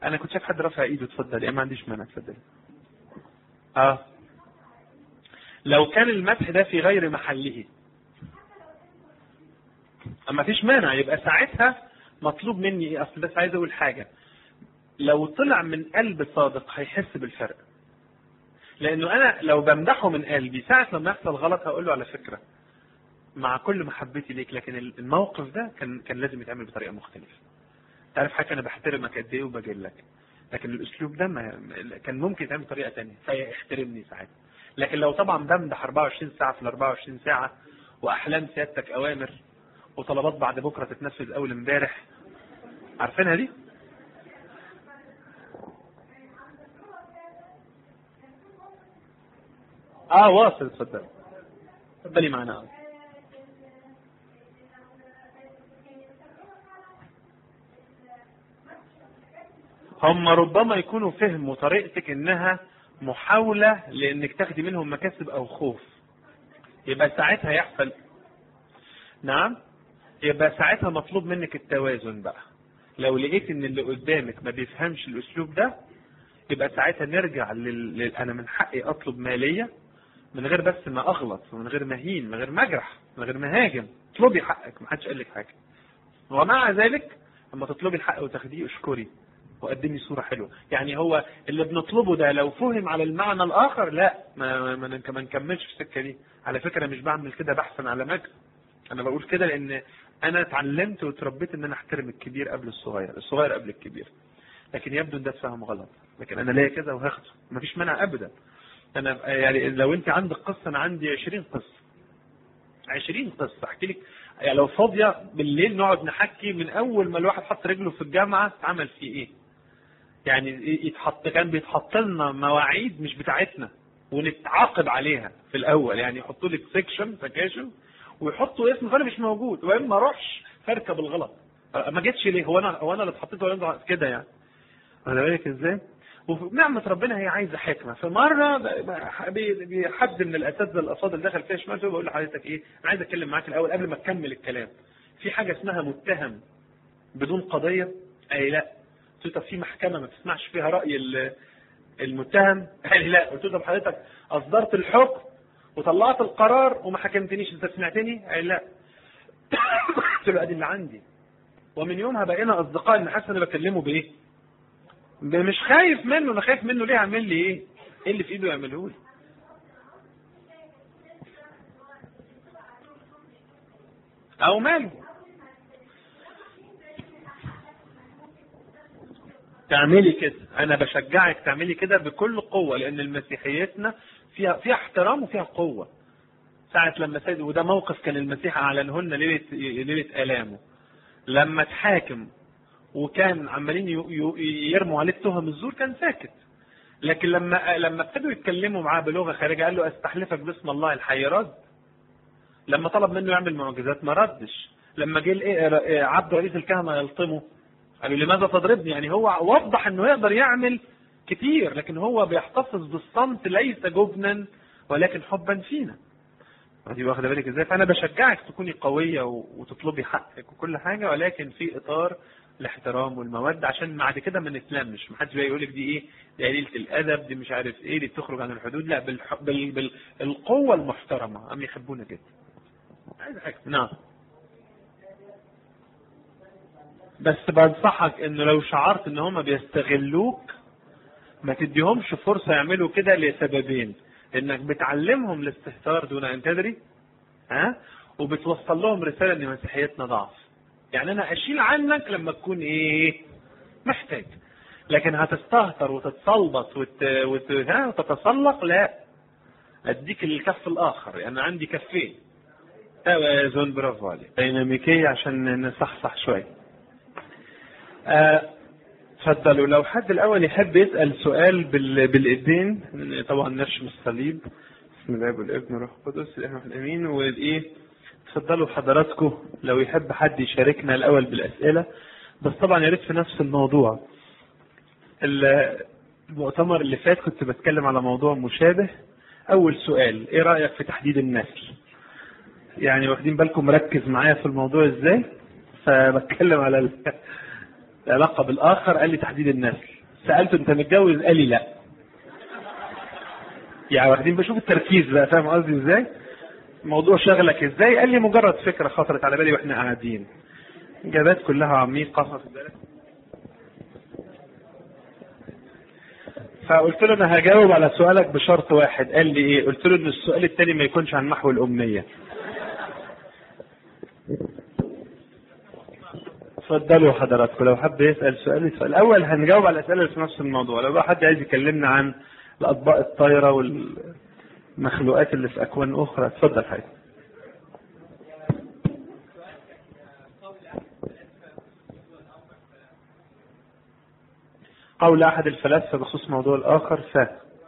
انا كنت شايف حد رافع ايده اتفضل ايه ما عنديش مانع اتفضل اه لو كان المدح ده في غير محله اما فيش مانع يبقى ساعتها مطلوب مني ايه اصل بس عايز اقول حاجه لو طلع من قلب صادق هيحس بالفرق لانه انا لو بمدحه من قلبي ساعه لما يحصل غلط هقول له على فكره مع كل محبتي ليك لكن الموقف ده كان كان لازم يتعمل بطريقه مختلفه تعرف حاجه انا بحترمك قد ايه وبجي لك لكن الاسلوب ده ما كان ممكن يتعمل بطريقه ثانيه فيحترمني ساعتها لكن لو طبعا بمدح 24 ساعه في ال 24 ساعه واحلام سيادتك اوامر وطلبات بعد بكره تتنفذ اول امبارح عارفينها دي؟ اه واصل اتفضل اتفضلي معنا هم ربما يكونوا فهموا طريقتك انها محاولة لانك تاخدي منهم مكاسب او خوف يبقى ساعتها يحصل نعم يبقى ساعتها مطلوب منك التوازن بقى لو لقيت ان اللي قدامك ما بيفهمش الاسلوب ده يبقى ساعتها نرجع لل... لل... انا من حقي اطلب ماليه من غير بس ما اغلط ومن غير ما اهين من غير ما اجرح من غير ما هاجم اطلبي حقك ما حدش قال لك حاجه ومع ذلك لما تطلبي الحق وتاخديه اشكري وقدمي صوره حلوه يعني هو اللي بنطلبه ده لو فهم على المعنى الاخر لا ما ما, ما نكملش في السكه دي على فكره مش بعمل كده بحثا على مجد انا بقول كده لان انا اتعلمت واتربيت ان انا احترم الكبير قبل الصغير الصغير قبل الكبير لكن يبدو ان ده اتفهم غلط لكن انا ليا كذا وهاخده مفيش مانع ابدا انا يعني لو انت عندك قصه انا عندي 20 قصه 20 قصه احكي لك يعني لو فاضيه بالليل نقعد نحكي من اول ما الواحد حط رجله في الجامعه اتعمل فيه ايه يعني يتحط كان بيتحط لنا مواعيد مش بتاعتنا ونتعاقب عليها في الاول يعني يحطوا لك سيكشن سكاشن ويحطوا اسم فانا مش موجود واما اروحش فاركب الغلط ما جيتش ليه هو انا هو انا اللي اتحطيت ولا انت كده يعني واخد بالك ازاي؟ ونعمة ربنا هي عايزة حكمة فمرة حد من الأساتذة الأفاضل دخل فيها شمال بقول لحضرتك إيه أنا عايز أتكلم معاك الأول قبل ما تكمل الكلام في حاجة اسمها متهم بدون قضية أي لا قلت له طب في محكمة ما تسمعش فيها رأي المتهم قال لي لا قلت له طب حضرتك أصدرت الحكم وطلعت القرار وما حكمتنيش أنت سمعتني قال لا قلت له أدي اللي عندي ومن يومها بقينا أصدقاء إن حاسس أنا بكلمه بإيه؟ مش خايف منه انا خايف منه ليه يعمل لي ايه ايه اللي في ايده يعمله لي او ماله تعملي كده انا بشجعك تعملي كده بكل قوة لان المسيحيتنا فيها فيها احترام وفيها قوة ساعة لما سيد وده موقف كان المسيح اعلنه لنا ليلة ليلة الامه لما اتحاكم وكان عمالين يرموا عليه التهم الزور كان ساكت لكن لما لما ابتدوا يتكلموا معاه بلغه خارجه قال له استحلفك باسم الله الحي رد لما طلب منه يعمل معجزات ما ردش لما جه عبد رئيس الكهنه يلطمه قالوا لماذا تضربني يعني هو وضح انه يقدر يعمل كتير لكن هو بيحتفظ بالصمت ليس جبنا ولكن حبا فينا دي واخده بالك ازاي فانا بشجعك تكوني قويه وتطلبي حقك وكل حاجه ولكن في اطار الاحترام والمودة عشان بعد كده ما نتلمش ما حدش بقى يقول لك دي ايه دي قليله الادب دي مش عارف ايه دي بتخرج عن الحدود لا بالح... بال... بال... القوه المحترمه ام يحبونا جدا عايز حاجه نعم بس بنصحك انه لو شعرت ان هم بيستغلوك ما تديهمش فرصه يعملوا كده لسببين انك بتعلمهم الاستهتار دون ان تدري ها وبتوصل لهم رساله ان مسيحيتنا ضعف يعني انا اشيل عنك لما تكون ايه محتاج لكن هتستهتر وتتصلبط وت... وت... ها وتتسلق لا اديك الكف الاخر لان يعني عندي كفين توازن برافو عليك ديناميكيه عشان نصحصح شويه اتفضلوا لو حد الاول يحب يسال سؤال بال... بالايدين طبعا نرشم الصليب بسم الله والابن والروح القدس الاله الامين والايه اتفضلوا حضراتكم لو يحب حد يشاركنا الاول بالاسئله بس طبعا يا ريت في نفس الموضوع المؤتمر اللي فات كنت بتكلم على موضوع مشابه اول سؤال ايه رايك في تحديد النسل يعني واخدين بالكم مركز معايا في الموضوع ازاي فبتكلم على ال... العلاقة بالآخر قال لي تحديد النسل سألته أنت متجوز قال لي لا يعني واخدين بشوف التركيز بقى فاهم قصدي ازاي الموضوع شغلك ازاي قال لي مجرد فكرة خطرت على بالي واحنا قاعدين اجابات كلها عميقة واخد بالك فقلت له انا هجاوب على سؤالك بشرط واحد قال لي ايه قلت له ان السؤال التاني ما يكونش عن محو الامنيه اتفضلوا حضراتكم لو حد يسال سؤال يسال الاول هنجاوب على الاسئله اللي في نفس الموضوع لو بقى حد عايز يكلمنا عن الاطباق الطايره والمخلوقات اللي في اكوان اخرى اتفضل حاجه قول احد الفلاسفه بخصوص موضوع الاخر ف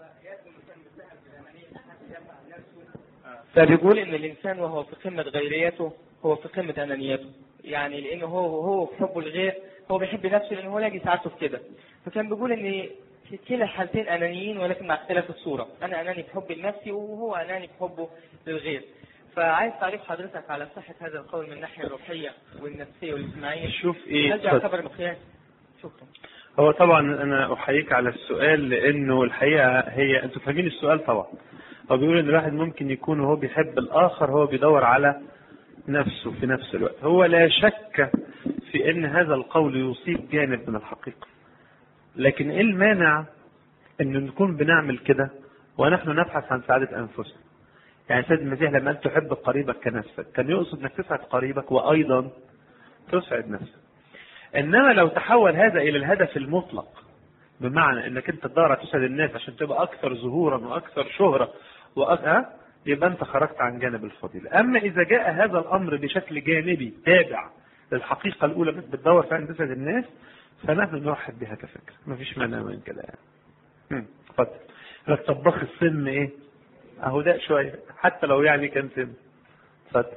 فبيقول ان الانسان وهو في قمه غيريته هو في قمه انانيته يعني لانه هو هو في حبه الغير هو بيحب نفسه لانه هو لاقي سعادته في كده فكان بيقول ان في كلا الحالتين انانيين ولكن مع اختلاف الصوره انا اناني بحبي لنفسي وهو اناني بحبه للغير فعايز تعريف حضرتك على صحه هذا القول من الناحيه الروحيه والنفسيه والاجتماعيه شوف ايه هل يعتبر مقياس شكرا هو طبعا انا احييك على السؤال لانه الحقيقه هي انتوا فاهمين السؤال طبعا هو بيقول ان الواحد ممكن يكون وهو بيحب الاخر هو بيدور على نفسه في نفس الوقت هو لا شك في ان هذا القول يصيب جانب من الحقيقه لكن ايه المانع ان نكون بنعمل كده ونحن نبحث عن سعاده انفسنا يعني سيد المسيح لما قال تحب قريبك كنفسك كان يقصد انك تسعد قريبك وايضا تسعد نفسك انما لو تحول هذا الى الهدف المطلق بمعنى انك انت تدور على تسعد الناس عشان تبقى اكثر ظهورا واكثر شهرة وأكثر يبقى انت خرجت عن جانب الفضيلة اما اذا جاء هذا الامر بشكل جانبي تابع للحقيقة الاولى انك بتدور فعلا تسعد الناس فنحن نرحب بها كفكرة مفيش مانع من كده يعني هم، اتفضل لك طباخ السم ايه اهو ده شوية حتى لو يعني كان سم اتفضل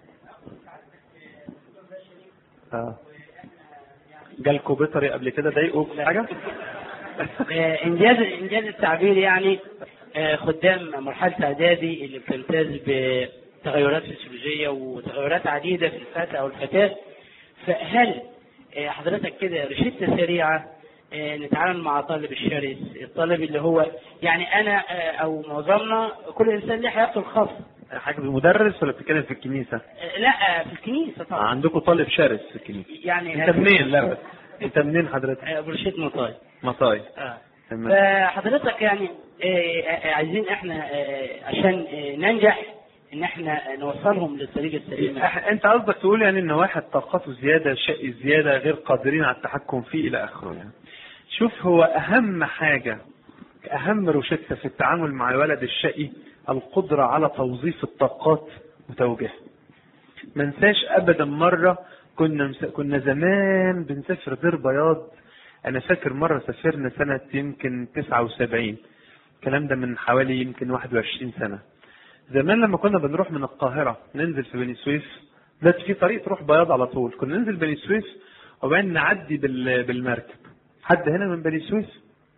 اه جالكوا بيطري قبل كده ضايقوا في حاجة؟ آه، انجاز انجاز التعبير يعني آه، خدام مرحله اعدادي اللي بتمتاز بتغيرات فسيولوجيه وتغيرات عديده في الفتى او الفتاه فهل آه، حضرتك كده روشته سريعه آه، نتعامل مع طالب الشرس الطالب اللي هو يعني انا آه، او معظمنا كل انسان له حياته الخاصه حاجة بالمدرس ولا بتتكلم في الكنيسة؟ آه، لا آه، في الكنيسه طبعا عندكم طالب شرس في الكنيسة يعني انت منين لا بس انت منين حضرتك؟ آه، برشيد مطاي مطاي اه تمام فحضرتك يعني آه، آه، عايزين احنا آه، عشان آه، ننجح ان احنا نوصلهم للطريق السليم إح- انت قصدك تقول يعني ان واحد طاقته زياده شيء زياده غير قادرين على التحكم فيه الى اخره يعني شوف هو اهم حاجه اهم روشته في التعامل مع الولد الشقي القدره على توظيف الطاقات وتوجيهها ما انساش ابدا مره كنا مس... كنا زمان بنسافر دير بياض انا فاكر مره سافرنا سنه يمكن 79 الكلام ده من حوالي يمكن 21 سنه زمان لما كنا بنروح من القاهرة ننزل في بني سويف دلوقتي في طريق تروح بياض على طول كنا ننزل بني سويف وبعدين نعدي بال- بالمركب حد هنا من بني سويف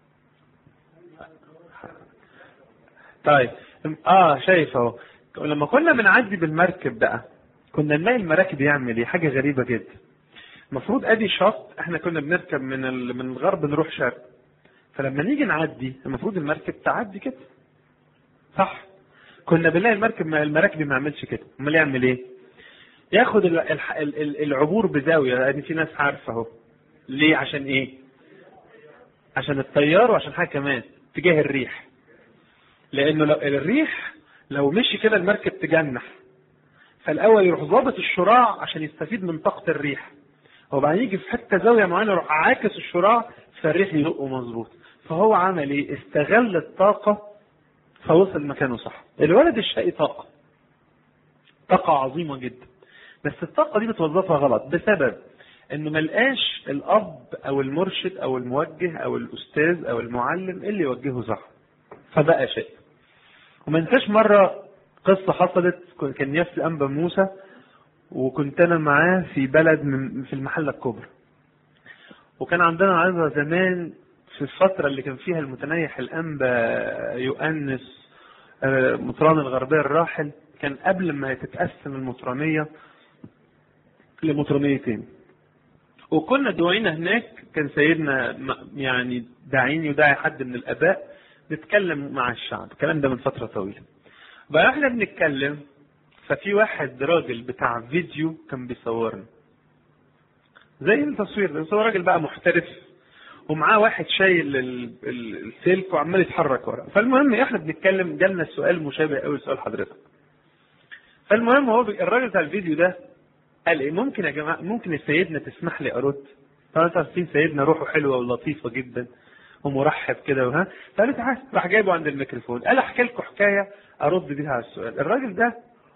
طيب اه شايف اهو لما كنا بنعدي بالمركب بقى كنا نلاقي المراكب يعمل ايه حاجة غريبة جدا المفروض ادي شط احنا كنا بنركب من ال- من الغرب نروح شرق فلما نيجي نعدي المفروض المركب تعدي كده صح كنا بنلاقي المركب ما المراكب ما يعملش كده امال يعمل ايه ياخد ال- الح- ال- ال- العبور بزاويه يعني في ناس عارفه اهو ليه عشان ايه عشان التيار وعشان حاجه كمان تجاه الريح لانه لو الريح لو مشي كده المركب تجنح فالاول يروح ظابط الشراع عشان يستفيد من طاقه الريح وبعدين يجي في حته زاويه معينه يروح عاكس الشراع فالريح يزقه مظبوط فهو عمل ايه استغل الطاقه فوصل مكانه صح الولد الشقي طاقة طاقة عظيمة جدا بس الطاقة دي بتوظفها غلط بسبب انه ملقاش الاب او المرشد او الموجه او الاستاذ او المعلم اللي يوجهه صح فبقى شيء وما انساش مرة قصة حصلت كان ياسر انبا موسى وكنت انا معاه في بلد من في المحلة الكبرى وكان عندنا عظة زمان في الفترة اللي كان فيها المتنيح الأنبا يؤنس آه، مطران الغربية الراحل كان قبل ما تتقسم المطرانية لمطرانيتين وكنا دعينا هناك كان سيدنا م- يعني داعين يداعي حد من الاباء نتكلم مع الشعب الكلام ده من فتره طويله بقى احنا بنتكلم ففي واحد راجل بتاع فيديو كان بيصورنا زي التصوير ده بس هو راجل بقى محترف ومعاه واحد شايل ال- ال- السلك وعمال يتحرك ورا فالمهم احنا بنتكلم جالنا السؤال مشابه قوي لسؤال حضرتك فالمهم هو بي- الراجل بتاع الفيديو ده قال ايه ممكن يا جماعه ممكن السيدنا تسمح لي ارد طبعا انتوا عارفين سيدنا روحه حلوه ولطيفه جدا ومرحب كده وها فقال تعال راح جايبه عند الميكروفون قال احكي لكم حكايه ارد بيها على السؤال الراجل ده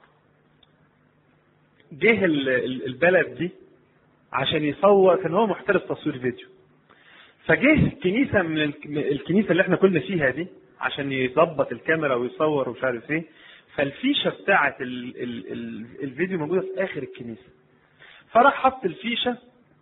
جه ال- ال- البلد دي عشان يصور كان هو محترف تصوير فيديو فجه كنيسه من الك- من الكنيسه اللي احنا كنا فيها دي عشان يظبط الكاميرا ويصور ومش عارف ايه فالفيشه بتاعه ال ال ال الفيديو موجوده في اخر الكنيسه فراح حط الفيشه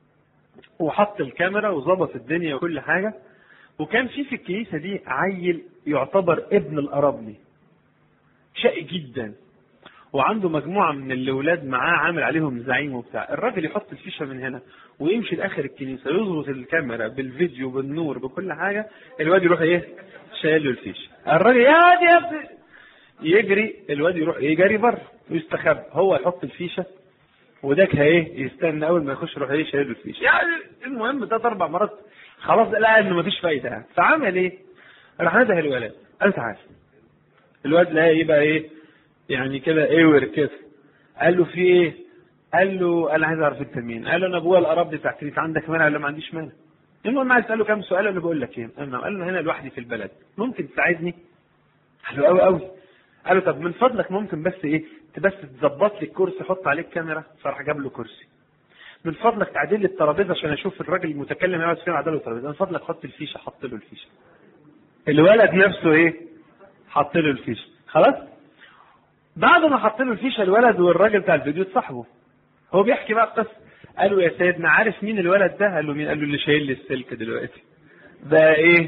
وحط الكاميرا وظبط الدنيا وكل حاجه وكان في في الكنيسه دي عيل يعتبر ابن الارابلي شقي جدا وعنده مجموعه من الاولاد معاه عامل عليهم زعيم وبتاع الراجل يحط الفيشه من هنا ويمشي لاخر الكنيسه يظبط الكاميرا بالفيديو بالنور بكل حاجه الواد يروح ايه شايل له الفيشه الراجل يا واد يا ابني يجري الواد يروح يجري بره ويستخبى هو يحط الفيشه وداك ايه يستنى اول ما يخش يروح ايه شايل له الفيشه يعني المهم ده اربع مرات خلاص لقى انه مفيش فايده يعني فعمل ايه؟ راح نده الولد قال تعال الواد لقى ايه بقى ايه؟ يعني كده ايور كده قال له في ايه؟ قال له انا عايز اعرف انت مين؟ قال له انا ابويا القراب بتاع كريت عندك مانع ولا ما عنديش مانع؟ المهم عايز اساله كام سؤال انا بقول لك ايه؟ انا قال له هنا لوحدي في البلد ممكن تساعدني؟ قال له قوي قوي قال له طب من فضلك ممكن بس ايه بس تظبط لي الكرسي حط عليه الكاميرا فراح جاب له كرسي من فضلك تعدل لي الترابيزه عشان اشوف الراجل المتكلم يقعد فين عدل له الترابيزه من فضلك حط الفيشه حط له الفيشه الولد نفسه ايه حط له الفيشه خلاص بعد ما حط له الفيشه الولد والراجل بتاع الفيديو اتصاحبوا هو بيحكي بقى القصه قال له يا سيدنا عارف مين الولد ده قال له مين قال له اللي شايل لي السلك دلوقتي بقى ايه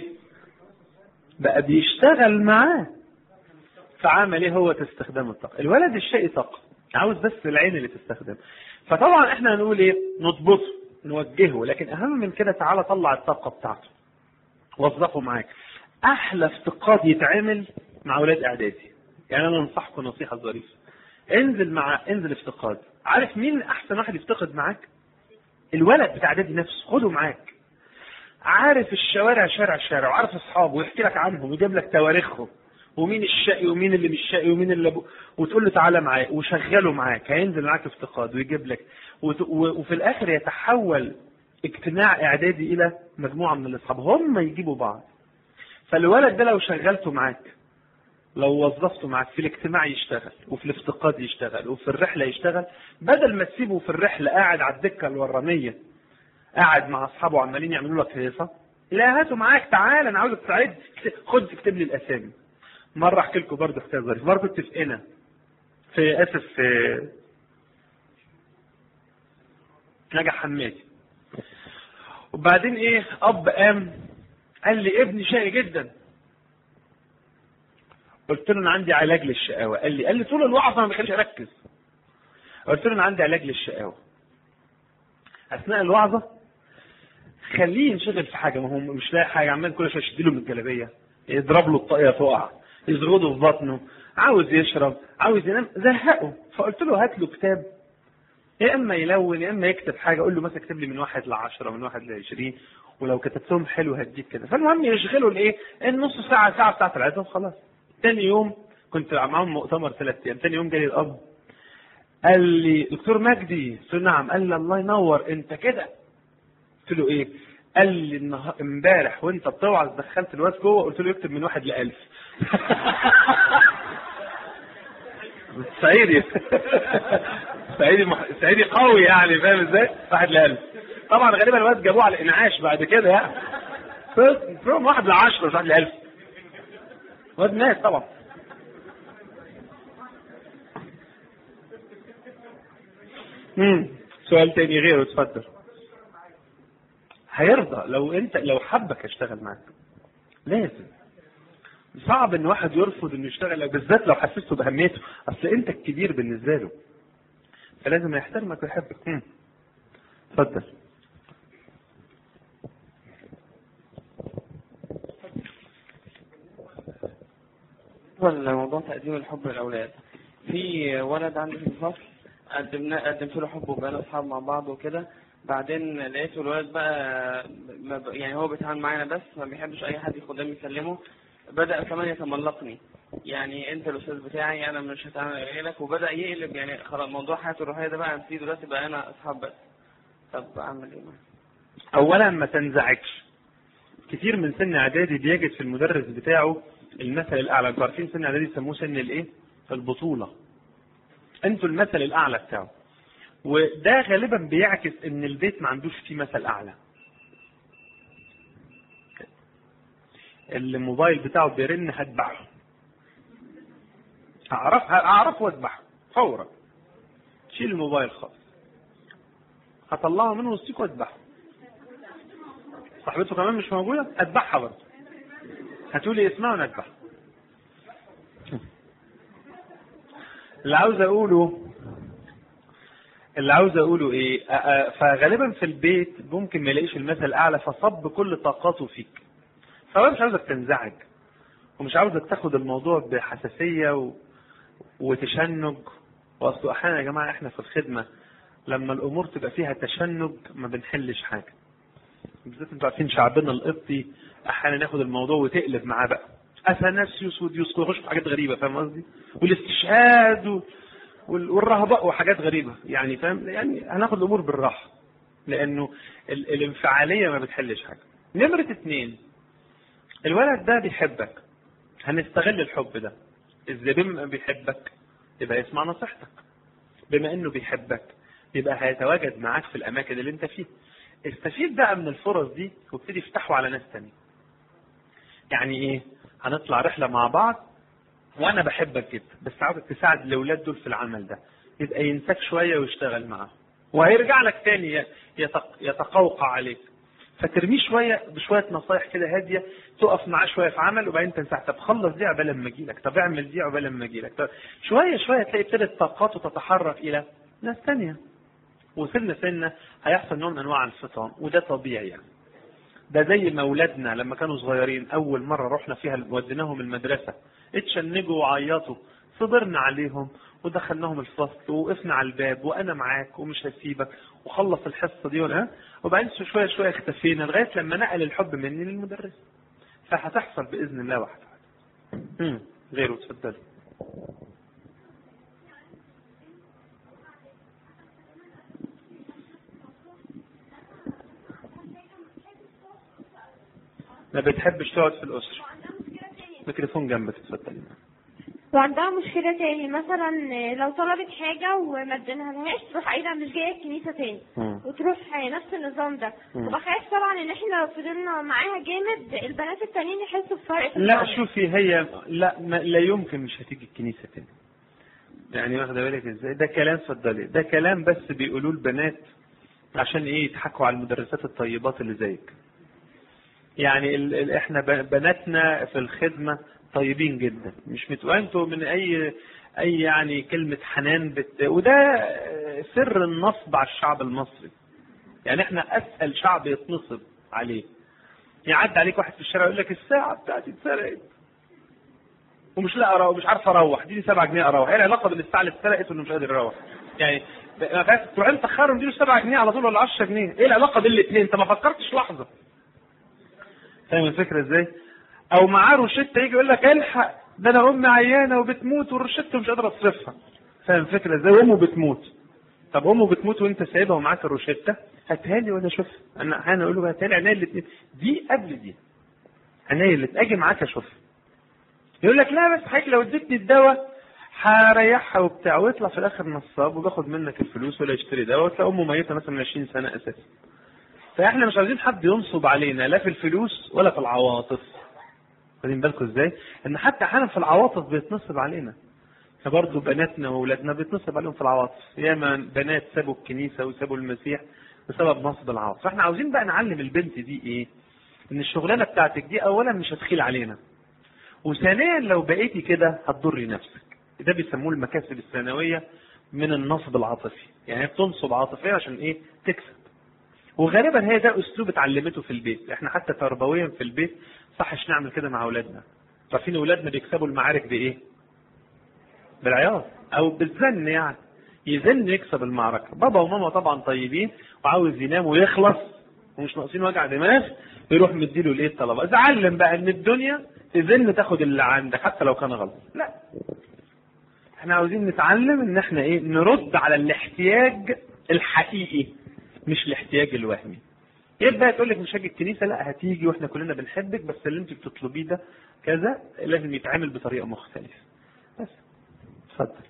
بقى بيشتغل معاه فعمل ايه هو استخدام الطاقه الولد الشقي طاقه عاوز بس العين اللي تستخدم فطبعا احنا هنقول ايه نضبطه نوجهه لكن اهم من كده تعالى طلع الطاقه بتاعته وظفه معاك احلى افتقاد يتعمل مع اولاد اعدادي يعني انا انصحكم نصيحه ظريفه انزل مع انزل افتقاد عارف مين احسن واحد يفتقد معاك الولد بتاع اعدادي نفسه خده معاك عارف الشوارع شارع شارع وعارف اصحابه ويحكي لك عنهم ويجيب لك تواريخهم ومين الشقي ومين اللي مش شقي ومين اللي أبو... وتقول له تعالى معايا وشغله معاك هينزل معاك افتقاد ويجيب لك وت... و... وفي الاخر يتحول اجتماع اعدادي الى مجموعه من الاصحاب هم يجيبوا بعض فالولد ده لو شغلته معاك لو وظفته معاك في الاجتماع يشتغل وفي الافتقاد يشتغل وفي الرحله يشتغل بدل ما تسيبه في الرحله قاعد على الدكه الورانيه قاعد مع اصحابه عمالين يعملوا لك هيصه لا هاته معاك تعال انا عاوزك تساعدني خد اكتب لي الاسامي مره احكي لكم برضه حكايه ظريفه مره كنت في قنا في اسف في نجا حمادي وبعدين ايه اب قام قال لي ابني شقي جدا قلت له انا عندي علاج للشقاوه قال لي قال لي طول الوعظه ما بيخليش اركز قلت له انا عندي علاج للشقاوه اثناء الوعظه خليه ينشغل في حاجه ما هو مش لاقي حاجه عمال كل شويه يشد له من الجلابيه يضرب له الطاقيه تقع يزغده في بطنه عاوز يشرب عاوز ينام زهقه فقلت له هات له كتاب يا اما يلون يا اما يكتب حاجه اقول له مثلا اكتب لي من واحد لعشرة من واحد لعشرين ولو كتبتهم حلو هديك كده فالمهم يشغلوا الايه النص ساعه ساعه بتاعت العزة وخلاص تاني يوم كنت معاهم مؤتمر ثلاث ايام تاني يوم جالي الاب قال لي دكتور مجدي قلت له نعم قال لي الله ينور انت كده قلت له ايه قال لي النهار امبارح وانت بتوعظ دخلت الواد جوه قلت له يكتب من واحد لألف صعيدي صعيدي مح... صعيدي قوي يعني فاهم ازاي؟ واحد لألف طبعا غالبا الواد جابوه على الانعاش بعد كده يعني فيهم واحد لعشرة مش واحد لألف واد مات طبعا امم سؤال تاني غيره اتفضل هيرضى لو انت لو حبك اشتغل معاك لازم صعب ان واحد يرفض انه يشتغل بالذات لو حسسته باهميته اصل انت الكبير بالنسبه له فلازم يحترمك ويحبك مم. اتفضل موضوع تقديم الحب للأولاد في ولد عندي في الفصل قدمنا قدمت له حب وبقينا أصحاب مع بعض وكده بعدين لقيته الولد بقى ما ب- يعني هو بيتعامل معانا بس ما بيحبش أي حد يخدم يكلمه بدأ كمان يتملقني يعني أنت الأستاذ بتاعي أنا مش هتعامل غيرك وبدأ يقلب يعني خلاص موضوع حياته الروحية ده بقى نسيه دلوقتي بقى أنا أصحاب بس طب أعمل إيه معاه؟ اولا ما تنزعجش كتير من سن اعدادي بيجد في المدرس بتاعه المثل الاعلى انتوا عارفين سن اعدادي يسموه سن الايه البطوله انتوا المثل الاعلى بتاعه وده غالبا بيعكس ان البيت ما عندوش فيه مثل اعلى الموبايل بتاعه بيرن هتبعه اعرف اعرفه واتبعه فورا شيل الموبايل خالص هطلعه منه وسطيك واتبعه صاحبته كمان مش موجودة اتبعها برضه هتقولي اسمها وانا اتبعها اللي عاوز اقوله اللي عاوز اقوله ايه أ- أ- فغالبا في البيت ممكن ما يلاقيش المثل الاعلى فصب كل طاقاته فيك فانا مش عاوزك تنزعج ومش عاوزك تاخد الموضوع بحساسيه و... وتشنج واصل احيانا يا جماعه احنا في الخدمه لما الامور تبقى فيها تشنج ما بنحلش حاجه بالذات انتوا عارفين شعبنا القبطي احيانا ياخد الموضوع وتقلب معاه بقى اثناسيوس وديوسكو يخش في حاجات غريبه فاهم قصدي؟ والاستشهاد و- وال- والرهباء وحاجات غريبه يعني فاهم يعني هناخد الامور بالراحه لانه ال- الانفعاليه ما بتحلش حاجه. نمره اثنين الولد ده بيحبك هنستغل الحب ده ازاي بما بيحبك يبقى يسمع نصيحتك بما انه بيحبك يبقى هيتواجد معاك في الاماكن اللي انت فيها استفيد بقى من الفرص دي وابتدي افتحه على ناس تانية يعني ايه هنطلع رحله مع بعض وانا بحبك جدا بس عاوزك تساعد الاولاد دول في العمل ده يبقى ينساك شويه ويشتغل معاهم وهيرجع لك تاني يتق- يتقوقع عليك فترميه شويه بشويه نصايح كده هاديه تقف معاه شويه في عمل وبعدين تنساه طب خلص دي عقبال لما اجي لك طب اعمل دي عقبال لما اجي لك طب شويه شويه تلاقي ابتدت طاقاته تتحرك الى ناس تانية وسنة سنة هيحصل نوع من انواع الفطام وده طبيعي يعني ده زي ما اولادنا لما كانوا صغيرين اول مره رحنا فيها وديناهم المدرسه اتشنجوا وعيطوا صبرنا عليهم ودخلناهم الفصل ووقفنا على الباب وانا معاك ومش هسيبك وخلص الحصه دي ولا وبعدين شويه شويه اختفينا لغايه لما نقل الحب مني للمدرس فهتحصل باذن الله واحده واحده مم. غيره اتفضل ما بتحبش تقعد في الاسره ميكروفون جنبك اتفضلي وعندها مشكلة تاني مثلا لو طلبت حاجة وما اديناهالهاش تروح قايلة مش جاية الكنيسة تاني مم. وتروح نفس النظام ده مم. وبخاف طبعا ان احنا لو فضلنا معاها جامد البنات التانيين يحسوا بفرق في لا المعاملة. شوفي هي لا ما لا يمكن مش هتيجي الكنيسه تاني يعني واخده بالك ازاي ده كلام اتفضلي ده كلام بس بيقولوه البنات عشان ايه يضحكوا على المدرسات الطيبات اللي زيك يعني ال ال احنا ب- بناتنا في الخدمه طيبين جدا مش متو انتوا من اي اي يعني كلمه حنان بت... وده سر النصب على الشعب المصري يعني احنا اسهل شعب يتنصب عليه يعدي عليك واحد في الشارع يقول لك الساعه بتاعتي اتسرقت ومش لا اروح مش عارف اروح اديني 7 جنيه اروح ايه العلاقه بين الساعه اللي اتسرقت وانه مش قادر يروح يعني ما فيهاش تروح انت تخرم اديله 7 جنيه على طول ولا 10 جنيه ايه العلاقه بين الاثنين انت ما فكرتش لحظه فاهم الفكره ازاي او معاه روشته يجي يقول لك الحق ده انا امي عيانه وبتموت والروشته مش قادر اصرفها فاهم الفكره ازاي وامه بتموت طب امه بتموت وانت سايبها ومعاك الروشته هاتها لي وانا اشوفها انا انا اقول له هاتها لي عينيا الاثنين دي قبل دي عينيا الاثنين اجي معاك اشوفها يقول لك لا بس حضرتك لو اديتني الدواء هريحها وبتاع ويطلع في الاخر نصاب وباخد منك الفلوس ولا يشتري دواء وتلاقي امه ميته مثلا من 20 سنه اساسا فاحنا مش عايزين حد ينصب علينا لا في الفلوس ولا في العواطف واخدين بالكم ازاي؟ ان حتى احيانا في العواطف بيتنصب علينا فبرضه بناتنا واولادنا بيتنصب عليهم في العواطف ياما بنات سابوا الكنيسه وسابوا المسيح بسبب نصب العواطف فاحنا عاوزين بقى نعلم البنت دي ايه؟ ان الشغلانه بتاعتك دي اولا مش هتخيل علينا وثانيا لو بقيتي كده هتضري نفسك ده بيسموه المكاسب الثانويه من النصب العاطفي يعني هي بتنصب عاطفيا عشان ايه تكسب وغالبا هي ده اسلوب اتعلمته في البيت احنا حتى تربويا في البيت صحش نعمل كده مع اولادنا عارفين اولادنا بيكسبوا المعارك بايه بالعياط او بالزن يعني يزن يكسب المعركة بابا وماما طبعا طيبين وعاوز ينام ويخلص ومش ناقصين وجع دماغ يروح مديله الايه الطلبة اتعلم بقى ان الدنيا تزن تاخد اللي عندك حتى لو كان غلط لا احنا عاوزين نتعلم ان احنا ايه نرد على الاحتياج الحقيقي مش الاحتياج الوهمي يبدا تقول لك مش هاجي الكنيسه لا هتيجي واحنا كلنا بنحبك بس اللي انت بتطلبيه ده كذا لازم يتعامل بطريقه مختلفه بس اتفضل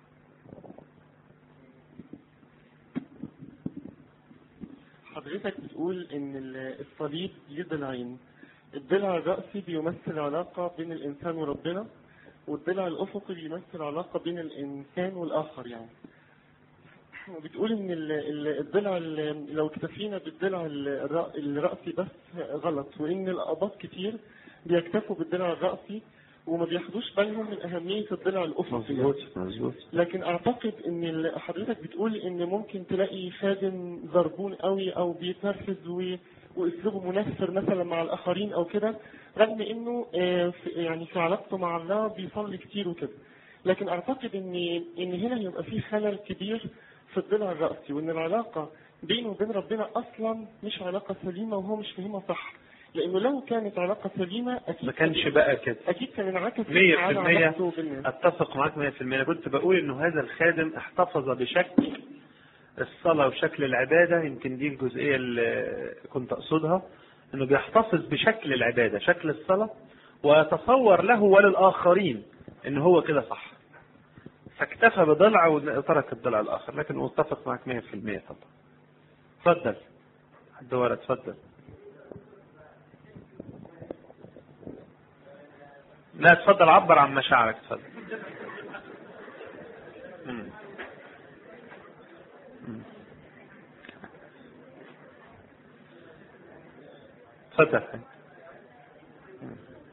حضرتك بتقول ان ال- الصليب ليه ضلعين الضلع الرأسي بيمثل علاقة بين الإنسان وربنا والضلع الأفقي بيمثل علاقة بين الإنسان والآخر يعني وبتقول إن ال- ال- الضلع ال- لو اكتفينا بالضلع ال- الر- الرأسي بس غلط وإن الآباط كتير بيكتفوا بالضلع الرأسي وما بياخدوش بالهم من أهمية الضلع الأفقي يعني. مظبوط لكن اعتقد ان ال- حضرتك بتقول ان ممكن تلاقي خادم زربون قوي او بيتنرفز و- واسلوبه منفر مثلا مع الاخرين او كده رغم انه آه، في- يعني في علاقته مع الله بيصلي كتير وكده لكن اعتقد ان ان هنا هيبقى في خلل كبير في الضلع الرأسي وان العلاقة بينه وبين ربنا اصلا مش علاقة سليمة وهو مش فاهمها صح لانه لو كانت علاقة سليمة اكيد ما كانش بقى كده اكيد كان انعكس مية في على المية علاقته بالناس اتفق معاك 100% انا كنت بقول انه هذا الخادم احتفظ بشكل الصلاة وشكل العبادة يمكن دي الجزئية اللي كنت اقصدها انه بيحتفظ بشكل العبادة شكل الصلاة ويتصور له وللآخرين ان هو كده صح فاكتفى بضلع وترك الضلع الاخر لكن اتفق معاك 100% طبعا اتفضل حد ورا اتفضل لا اتفضل عبر عن مشاعرك اتفضل مم. مم. اتفضل مم.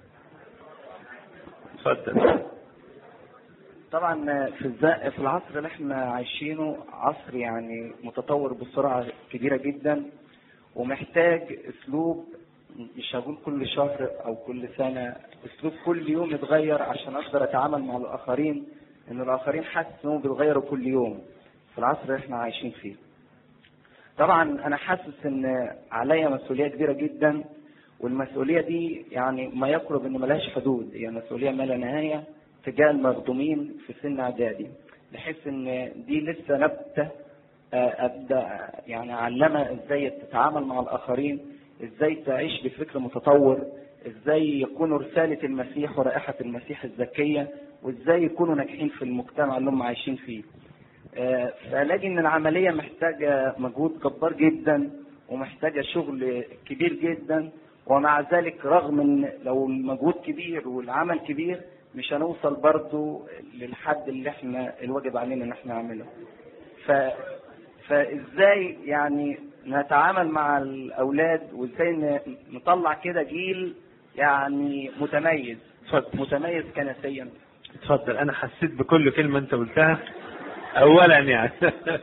اتفضل طبعا في الز- في العصر اللي احنا عايشينه عصر يعني متطور بسرعة كبيرة جدا ومحتاج اسلوب مش هقول كل شهر او كل سنة اسلوب كل يوم يتغير عشان اقدر اتعامل مع الاخرين ان الاخرين حاسس انهم بيتغيروا كل يوم في العصر اللي احنا عايشين فيه طبعا انا حاسس ان عليا مسؤولية كبيرة جدا والمسؤولية دي يعني ما يقرب ان ملهاش حدود هي يعني مسؤولية ما لا نهاية تجاه المخدومين في سن اعدادي بحيث ان دي لسه نبتة آه، ابدا يعني اعلمها ازاي تتعامل مع الاخرين ازاي تعيش بفكر متطور ازاي يكونوا رسالة المسيح ورائحة المسيح الزكية وازاي يكونوا ناجحين في المجتمع اللي هم عايشين فيه آه، فلاقي ان العملية محتاجة مجهود جبار جدا ومحتاجة شغل كبير جدا ومع ذلك رغم ان لو المجهود كبير والعمل كبير مش هنوصل برضو للحد اللي احنا الواجب علينا ان احنا نعمله ف فازاي يعني نتعامل مع الاولاد وازاي ن- نطلع كده جيل يعني متميز اتفضل متميز كنسيا اتفضل انا حسيت بكل كلمة انت قلتها اولا يعني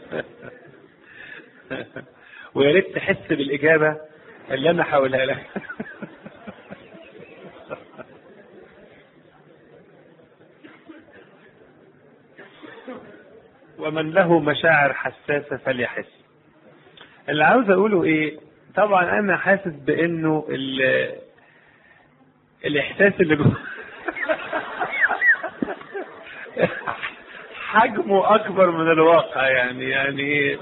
ويا ريت تحس بالاجابة اللي انا هقولها لك ومن له مشاعر حساسة فليحس اللي عاوز اقوله ايه طبعا انا حاسس بانه ال- الاحساس اللي جوه حجمه اكبر من الواقع يعني يعني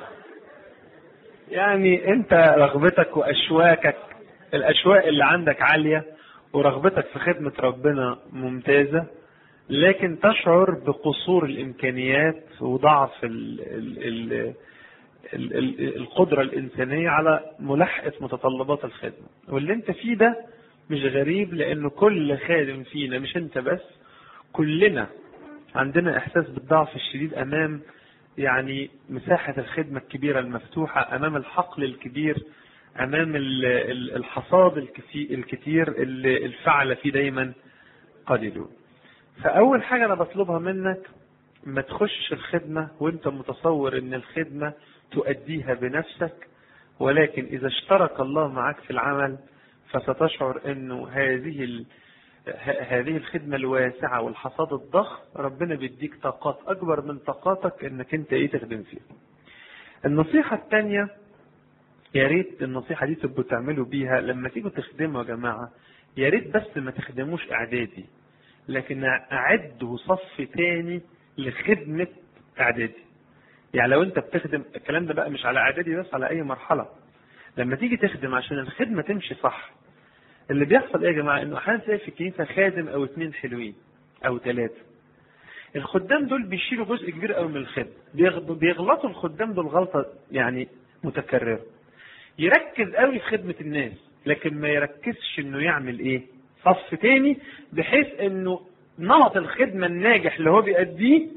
يعني انت رغبتك واشواكك الاشواق اللي عندك عالية ورغبتك في خدمة ربنا ممتازة لكن تشعر بقصور الامكانيات وضعف ال ال ال ال ال القدرة الانسانية على ملاحقة متطلبات الخدمة واللي انت فيه ده مش غريب لانه كل خادم فينا مش انت بس كلنا عندنا احساس بالضعف الشديد امام يعني مساحة الخدمة الكبيرة المفتوحة امام الحقل الكبير امام ال- ال- الحصاد الكثي- الكتير اللي الفعل فيه دايما قليلون فاول حاجة انا بطلبها منك ما تخش الخدمة وانت متصور ان الخدمة تؤديها بنفسك ولكن اذا اشترك الله معك في العمل فستشعر انه هذه ال- ه- هذه الخدمة الواسعة والحصاد الضخم ربنا بيديك طاقات أكبر من طاقاتك إنك أنت إيه تخدم فيها. النصيحة الثانية يا ريت النصيحة دي تبقوا تعملوا بيها لما تيجوا تخدموا يا جماعة يا ريت بس ما تخدموش إعدادي لكن أعدوا صف تاني لخدمة إعدادي. يعني لو أنت بتخدم الكلام ده بقى مش على إعدادي بس على أي مرحلة. لما تيجي تخدم عشان الخدمة تمشي صح اللي بيحصل ايه يا جماعه انه احيانا تلاقي في الكنيسه خادم او اتنين حلوين او ثلاثه الخدام دول بيشيلوا جزء كبير قوي من الخدمه بيغ- بيغلطوا الخدام دول غلطه يعني متكرره يركز قوي في خدمه الناس لكن ما يركزش انه يعمل ايه صف تاني بحيث انه نمط الخدمه الناجح اللي هو بيأديه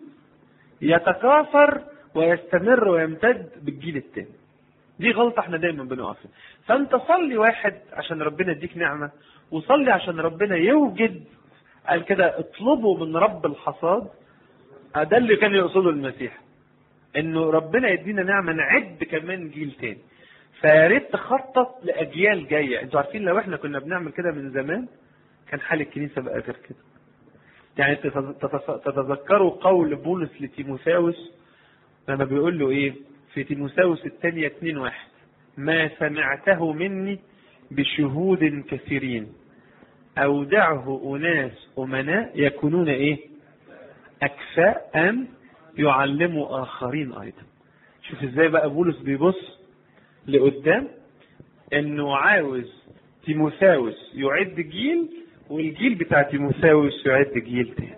يتكاثر ويستمر ويمتد بالجيل التاني دي غلطة احنا دايما بنقع فيها فانت صلي واحد عشان ربنا يديك نعمة وصلي عشان ربنا يوجد قال كده اطلبوا من رب الحصاد ده اللي كان يقصده المسيح انه ربنا يدينا نعمة نعد كمان جيل تاني فيا ريت تخطط لاجيال جايه انتوا عارفين لو احنا كنا بنعمل كده من زمان كان حال الكنيسه بقى غير كده يعني تتذ- تتذ- تتذكروا قول بولس لتيموثاوس لما بيقول له ايه في تيموثاوس الثانية 2 واحد ما سمعته مني بشهود كثيرين أودعه أناس أمناء يكونون إيه أكفاء أن يعلموا آخرين أيضا شوف إزاي بقى بولس بيبص لقدام إنه عاوز تيموثاوس يعد جيل والجيل بتاع تيموثاوس يعد جيل تاني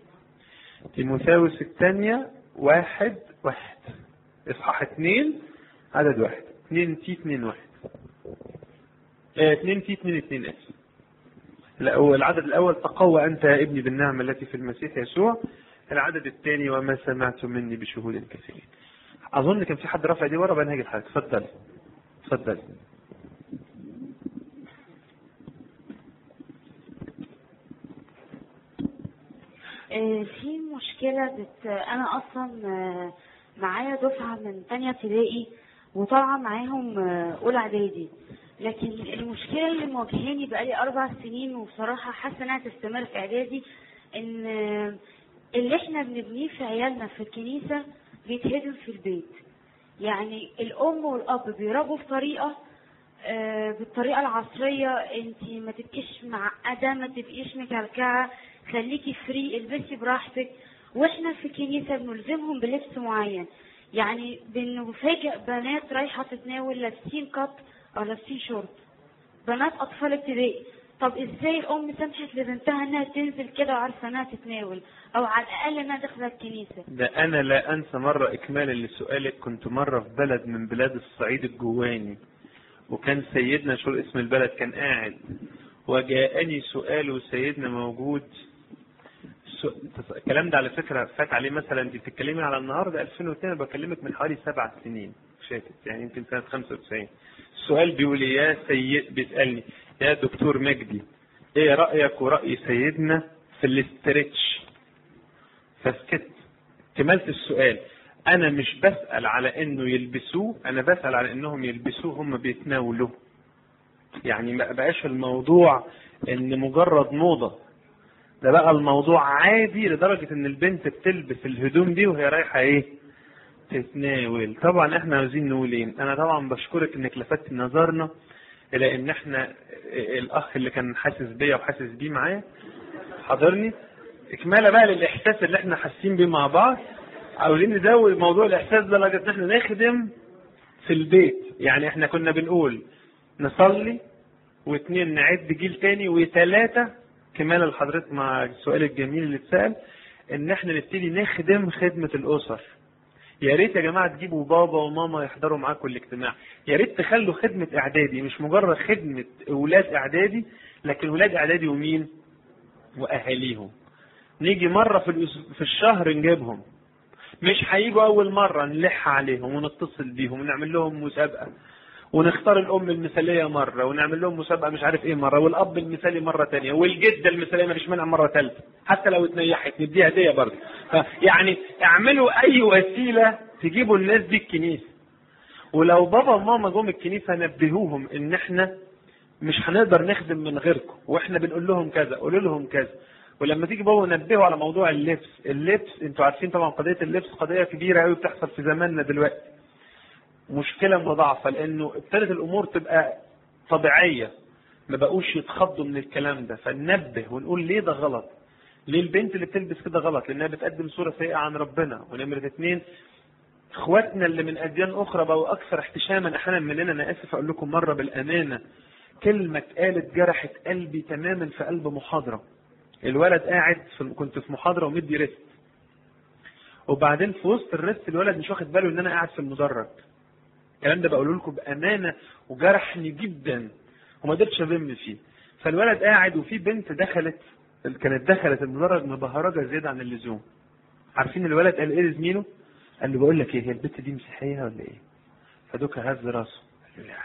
تيموثاوس الثانية واحد واحد اصحاح اثنين عدد واحد اثنين تي اثنين واحد اه اثنين تي اثنين اثنين اسف لا هو العدد الاول تقوى انت يا ابني بالنعمه التي في المسيح يسوع العدد الثاني وما سمعت مني بشهود كثيرين اظن كان في حد رافع دي ورا بقى هاجي لحضرتك اتفضل اتفضل آه، في مشكلة بت... أنا أصلا آه، معايا دفعة من تانية ابتدائي وطالعة معاهم آه، أولى إعدادي لكن المشكلة اللي مواجهاني بقالي أربع سنين وبصراحة حاسة إنها تستمر في إعدادي إن آه، اللي إحنا بنبنيه في عيالنا في الكنيسة بيتهدم في البيت يعني الأم والأب بيربوا بطريقة آه، بالطريقة العصرية انت ما تبقيش معقدة ما تبقيش مكلكعة خليكي فري البسي براحتك واحنا في الكنيسة بنلزمهم بلبس معين يعني بنفاجئ بنات رايحة تتناول لابسين قط او لابسين شورت بنات اطفال ابتدائي طب ازاي الام سمحت لبنتها انها تنزل كده وعارفه انها تتناول او على الاقل انها داخله الكنيسه ده انا لا انسى مرة اكمالا لسؤالك كنت مرة في بلد من بلاد الصعيد الجواني وكان سيدنا شو اسم البلد كان قاعد وجاءني سؤال وسيدنا موجود سو- الكلام ده على فكرة فات عليه مثلا انت بتتكلمي على النهارده 2002 انا بكلمك من حوالي سبع سنين فاتت يعني يمكن سنة 95 السؤال بيقول لي يا سيد بيسألني يا دكتور مجدي ايه رأيك ورأي سيدنا في الاسترتش فسكت كملت السؤال انا مش بسأل على انه يلبسوه انا بسأل على انهم يلبسوه هم بيتناولوه يعني ما بقاش الموضوع ان مجرد موضة ده بقى الموضوع عادي لدرجة ان البنت بتلبس الهدوم دي وهي رايحة ايه تتناول طبعا احنا عاوزين نقول ايه انا طبعا بشكرك انك لفتت نظرنا الى ان احنا الاخ اللي كان حاسس بيا وحاسس بيه معايا حاضرني اكماله بقى للاحساس اللي احنا حاسين بيه مع بعض عاوزين نزود موضوع الاحساس ده لدرجه ان احنا نخدم في البيت يعني احنا كنا بنقول نصلي واثنين نعد جيل تاني وثلاثه كمال لحضرتك مع السؤال الجميل اللي اتسال ان احنا نبتدي نخدم خدمه الاسر يا ريت يا جماعه تجيبوا بابا وماما يحضروا معاكم الاجتماع يا ريت تخلوا خدمه اعدادي مش مجرد خدمه اولاد اعدادي لكن ولاد اعدادي ومين واهاليهم نيجي مره في الأس- في الشهر نجيبهم مش هيجوا اول مره نلح عليهم ونتصل بيهم ونعمل لهم مسابقه ونختار الام المثاليه مره ونعمل لهم مسابقه مش عارف ايه مره والاب المثالي مره تانية والجده المثاليه ما فيش منها مره ثالثه حتى لو اتنيحت نديها هديه برضه يعني اعملوا اي وسيله تجيبوا الناس دي الكنيسه ولو بابا وماما جم الكنيسه نبهوهم ان احنا مش هنقدر نخدم من غيركم واحنا بنقول لهم كذا قولوا لهم كذا ولما تيجي بابا نبهوا على موضوع اللبس اللبس انتوا عارفين طبعا قضيه اللبس قضيه كبيره قوي بتحصل في زماننا دلوقتي مشكله مضاعفه لانه ابتدت الامور تبقى طبيعيه ما بقوش يتخضوا من الكلام ده فننبه ونقول ليه ده غلط ليه البنت اللي بتلبس كده غلط لانها بتقدم صوره سيئه عن ربنا ونمره اتنين اخواتنا اللي من اديان اخرى بقوا اكثر احتشاما احيانا مننا انا اسف اقول لكم مره بالامانه كلمه اتقالت جرحت قلبي تماما في قلب محاضره الولد قاعد في كنت في محاضره ومدي ريست وبعدين في وسط الريست الولد مش واخد باله ان انا قاعد في المدرج الكلام ده بقوله لكم بامانه وجرحني جدا وما قدرتش اذم فيه فالولد قاعد وفي بنت دخلت كانت دخلت المدرج مبهرجه زياده عن اللزوم عارفين الولد قال ايه لزميله؟ قال له بقول لك ايه هي البنت دي مسيحيه ولا ايه؟ فدوكا هز راسه قال له لا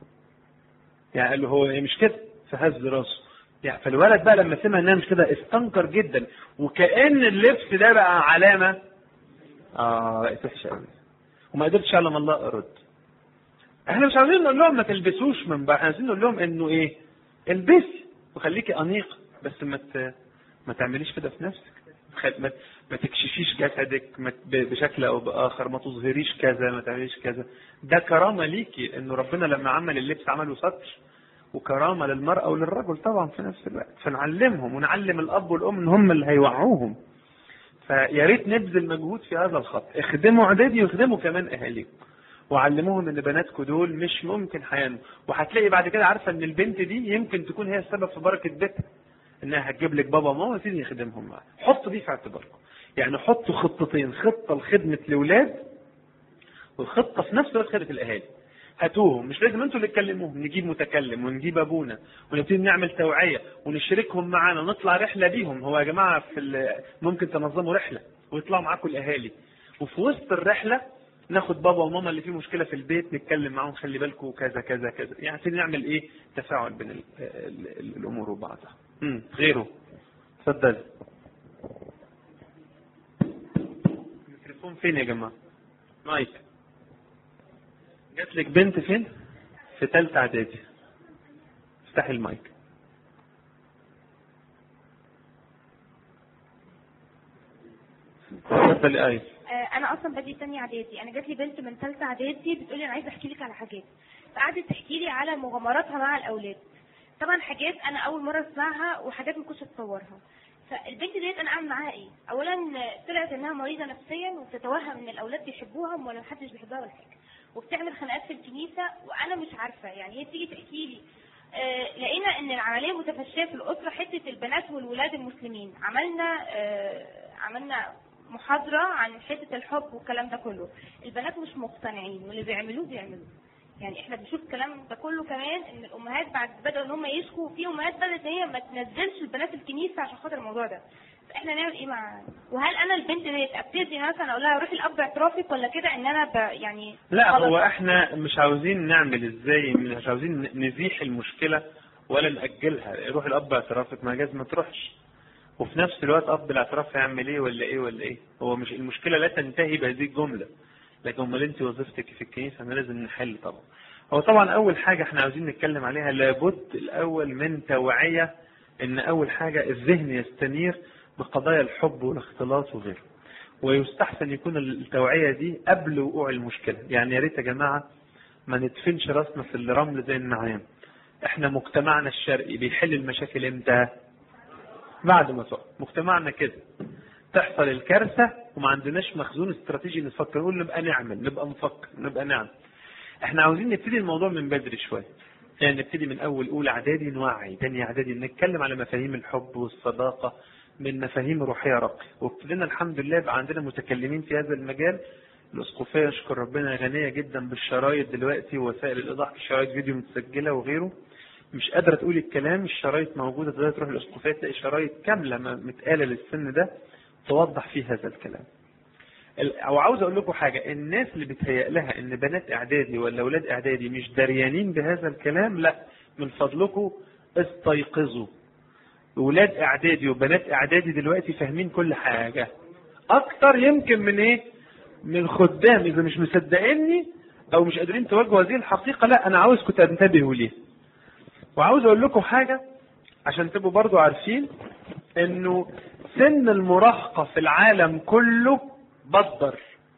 يعني قال له هو إيه مش كده فهز راسه يعني فالولد بقى لما سمع انها مش كده استنكر جدا وكأن اللبس ده بقى علامة اه بقت وحشة قوي وما قدرتش اعلم الله ارد احنا مش عايزين نقول لهم ما تلبسوش من بقى احنا عايزين نقول لهم انه ايه البسي وخليكي انيق بس ما ت... ما تعمليش كده في نفسك خل... ما... ما تكشفيش جسدك ما... ب... بشكل او باخر ما تظهريش كذا ما تعمليش كذا ده كرامه ليكي انه ربنا لما عمل اللبس عمله ستر وكرامه للمراه وللرجل طبعا في نفس الوقت فنعلمهم ونعلم الاب والام ان هم اللي هيوعوهم فيا ريت نبذل مجهود في هذا الخط اخدموا اعدادي واخدموا كمان اهاليكم وعلموهم ان بناتكم دول مش ممكن هينموا وهتلاقي بعد كده عارفه ان البنت دي يمكن تكون هي السبب في بركه بيتها انها هتجيب لك بابا وماما وتيجي يخدمهم معاها حطوا دي في اعتباركم يعني حطوا خطتين خطه لخدمه الاولاد والخطه في نفس الوقت خدمه الاهالي هاتوهم مش لازم انتوا اللي تكلموهم نجيب متكلم ونجيب ابونا ونبتدي نعمل توعيه ونشركهم معانا ونطلع رحله بيهم هو يا جماعه في ممكن تنظموا رحله ويطلعوا معاكم الاهالي وفي وسط الرحله ناخد بابا وماما اللي فيه مشكله في البيت نتكلم معاهم خلي بالكم كذا كذا كذا يعني نبتدي نعمل ايه تفاعل بين ال ال ال الامور وبعضها امم غيره اتفضل الميكروفون فين يا جماعه مايك جات لك بنت فين في ثالثه اعدادي افتحي المايك اتفضلي ايه انا اصلا بدي تانية اعدادي انا جات لي بنت من ثالثه اعدادي بتقول لي انا عايزه احكي لك على حاجات فقعدت تحكي لي على مغامراتها مع الاولاد طبعا حاجات انا اول مره اسمعها وحاجات ما كنتش اتصورها فالبنت ديت انا اعمل معاها ايه اولا طلعت انها مريضه نفسيا وبتتوهم ان الاولاد بيحبوها ولا محدش بيحبها ولا حاجه وبتعمل خناقات في الكنيسه وانا مش عارفه يعني هي تيجي تحكي لي آه لقينا ان العمليه متفشيه في الاسره حته البنات والولاد المسلمين عملنا آه عملنا محاضرة عن حتة الحب والكلام ده كله البنات مش مقتنعين واللي بيعملوه بيعملوه يعني احنا بنشوف الكلام ده كله كمان ان الامهات بعد بدأوا ان هم يشكوا في امهات بدأت ان هي ما تنزلش البنات الكنيسة عشان خاطر الموضوع ده فاحنا نعمل ايه مع وهل انا البنت ديت ابتدي مثلا اقول لها روحي الاب اعترافك ولا كده ان انا ب... يعني لا هو احنا مش عاوزين نعمل ازاي مش عاوزين نزيح المشكلة ولا نأجلها روح الاب اعترافك ما جاز ما تروحش وفي نفس الوقت اب الاعتراف هيعمل ايه ولا ايه ولا ايه هو مش المشكله لا تنتهي بهذه الجمله لكن امال انت وظيفتك في الكنيسه احنا لازم نحل طبعا هو طبعا اول حاجه احنا عاوزين نتكلم عليها لابد الاول من توعيه ان اول حاجه الذهن يستنير بقضايا الحب والاختلاط وغيره ويستحسن يكون التوعيه دي قبل وقوع المشكله يعني يا ريت يا جماعه ما ندفنش راسنا في الرمل زي النعام احنا مجتمعنا الشرقي بيحل المشاكل امتى بعد ما تقع مجتمعنا كده تحصل الكارثه وما عندناش مخزون استراتيجي نفكر نقول نبقى نعمل نبقى نفكر نبقى نعمل احنا عاوزين نبتدي الموضوع من بدري شويه يعني نبتدي من اول اولى اعدادي نوعي ثاني اعدادي نتكلم على مفاهيم الحب والصداقه من مفاهيم روحيه راقيه وابتدينا الحمد لله بقى عندنا متكلمين في هذا المجال الاسقفيه نشكر ربنا غنيه جدا بالشرايط دلوقتي ووسائل الايضاح شرايط فيديو متسجله وغيره مش قادرة تقولي الكلام الشرايط موجودة تقدر تروح الاسقفية تلاقي شرايط كاملة متقالة للسن ده توضح فيه هذا الكلام. او عاوز اقول لكم حاجة الناس اللي بتهيأ لها ان بنات اعدادي ولا اولاد اعدادي مش دريانين بهذا الكلام لا من فضلكم استيقظوا. اولاد اعدادي وبنات اعدادي دلوقتي فاهمين كل حاجة. اكتر يمكن من ايه؟ من خدام اذا مش مصدقيني او مش قادرين تواجهوا هذه الحقيقة لا انا عاوزكم تنتبهوا ليه. وعاوز اقول لكم حاجة عشان تبقوا برضو عارفين انه سن المراهقة في العالم كله بدر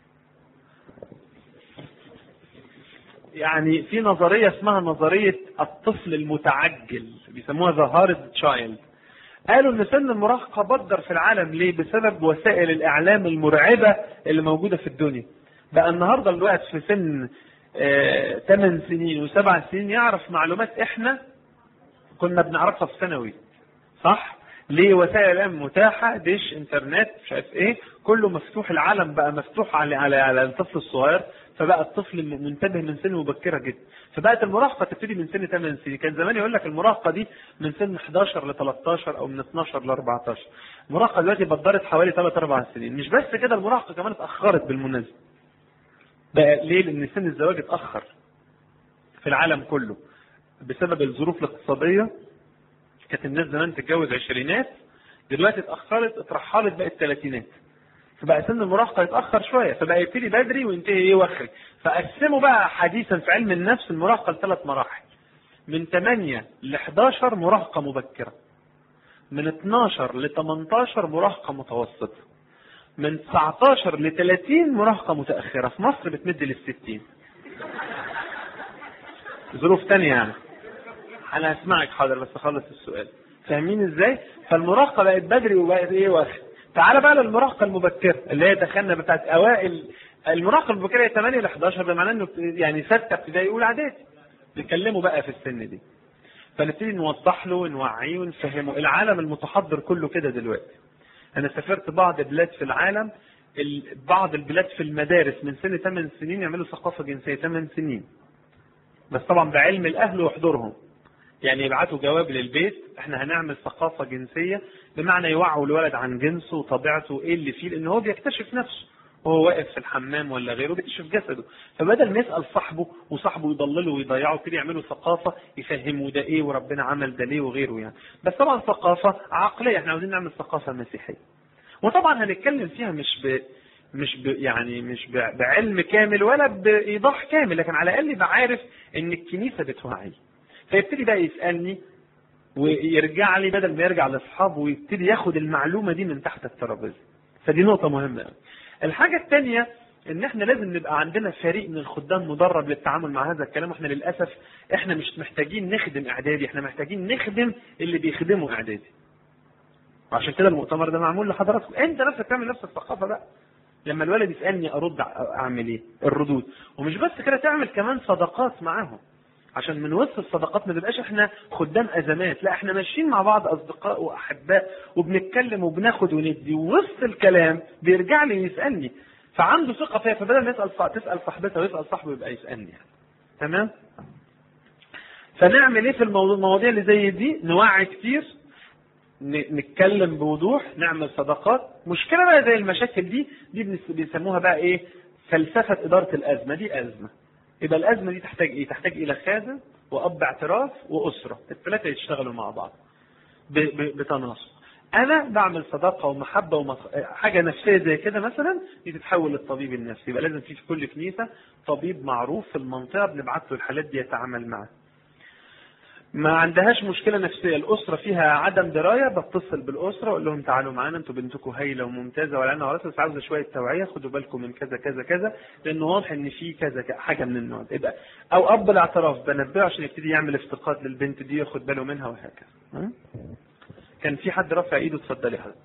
يعني في نظرية اسمها نظرية الطفل المتعجل بيسموها the hard child قالوا ان سن المراهقة بدر في العالم ليه بسبب وسائل الاعلام المرعبة اللي موجودة في الدنيا بقى النهاردة الوقت في سن آه 8 سنين و7 سنين يعرف معلومات احنا كنا بنعرفها في ثانوي صح ليه وسائل الاعلام متاحه ديش انترنت مش عارف ايه كله مفتوح العالم بقى مفتوح على على على الطفل الصغير فبقى الطفل منتبه من سن مبكره جدا فبقت المراهقه تبتدي من سن 8 سنين كان زمان يقول لك المراهقه دي من سن 11 ل 13 او من 12 ل 14 المراهقه دلوقتي بدرت حوالي 3 4 سنين مش بس كده المراهقه كمان اتاخرت بالمناسبه بقى ليه لان سن الزواج اتاخر في العالم كله بسبب الظروف الاقتصاديه كانت الناس زمان تتجوز عشرينات دلوقتي اتاخرت اترحلت بقت ثلاثينات فبقى سن المراهقه يتاخر شويه فبقى يبتدي بدري وينتهي ايه وخري فقسموا بقى حديثا في علم النفس المراهقه لثلاث مراحل من 8 ل 11 مراهقه مبكره من 12 ل 18 مراهقه متوسطه من 19 ل 30 مراهقه متاخره في مصر بتمد لل 60 ظروف تانية يعني انا هسمعك حاضر بس اخلص السؤال فاهمين ازاي فالمراهقه بقت بدري وبقت ايه واخر تعال بقى للمراهقه المبكره اللي هي دخلنا بتاعت اوائل المراهقه المبكره هي 8 ل 11 بمعنى انه يعني سته ابتدائي اولى اعدادي بيتكلموا بقى في السن دي فنبتدي نوضح له ونوعيه ونفهمه العالم المتحضر كله كده دلوقتي انا سافرت بعض بلاد في العالم بعض البلاد في المدارس من سن 8 سنين يعملوا ثقافه جنسيه 8 سنين بس طبعا بعلم الاهل وحضورهم يعني يبعتوا جواب للبيت احنا هنعمل ثقافه جنسيه بمعنى يوعوا الولد عن جنسه وطبيعته وايه اللي فيه لان هو بيكتشف نفسه وهو واقف في الحمام ولا غيره بيكتشف جسده فبدل ما يسال صاحبه وصاحبه يضلله ويضيعه يبتدي يعملوا ثقافه يفهموا ده ايه وربنا عمل ده ليه وغيره يعني بس طبعا ثقافه عقليه احنا عاوزين نعمل ثقافه مسيحيه وطبعا هنتكلم فيها مش ب مش ب يعني مش ب بعلم كامل ولا بايضاح كامل لكن على الاقل يبقى عارف ان الكنيسه بتوعي فيبتدي بقى يسالني ويرجع لي بدل ما يرجع لاصحابه ويبتدي ياخد المعلومه دي من تحت الترابيزه فدي نقطه مهمه قوي الحاجه الثانيه ان احنا لازم نبقى عندنا فريق من الخدام مدرب للتعامل مع هذا الكلام واحنا للاسف احنا مش محتاجين نخدم اعدادي احنا محتاجين نخدم اللي بيخدموا اعدادي وعشان كده المؤتمر ده معمول لحضراتكم انت نفسك تعمل نفس الثقافه بقى لما الولد يسالني ارد اعمل ايه الردود ومش بس كده تعمل كمان صداقات معاهم عشان من وسط الصداقات ما نبقاش احنا خدام ازمات لا احنا ماشيين مع بعض اصدقاء واحباء وبنتكلم وبناخد وندي ووسط الكلام بيرجع لي يسالني فعنده ثقه فيا فبدل ما يسال تسال صاحبتها ويسال صاحبه يبقى يسالني يعني. تمام فنعمل ايه في الموضوع المواضيع اللي زي دي نوعي كتير نتكلم بوضوح نعمل صداقات مشكله بقى زي المشاكل دي دي بيسموها بقى ايه فلسفه اداره الازمه دي ازمه يبقى الازمه دي تحتاج ايه تحتاج الى خادم واب اعتراف واسره الثلاثه يشتغلوا مع بعض بتناسق انا بعمل صداقه ومحبه ومص... حاجه نفسيه زي كده مثلا دي تتحول للطبيب النفسي يبقى لازم في في كل كنيسه طبيب معروف في المنطقه بنبعت له الحالات دي يتعامل معاها ما عندهاش مشكلة نفسية الأسرة فيها عدم دراية بتصل بالأسرة وأقول لهم تعالوا معانا أنتوا بنتكم هايلة وممتازة ولا أنا ورثة بس عاوزة شوية توعية خدوا بالكم من كذا كذا كذا لأنه واضح إن في كذا حاجة من النوع ده يبقى أو أب الاعتراف بنبهه عشان يبتدي يعمل افتقاد للبنت دي ياخد باله منها وهكذا كان في حد رافع إيده اتفضلي حضرتك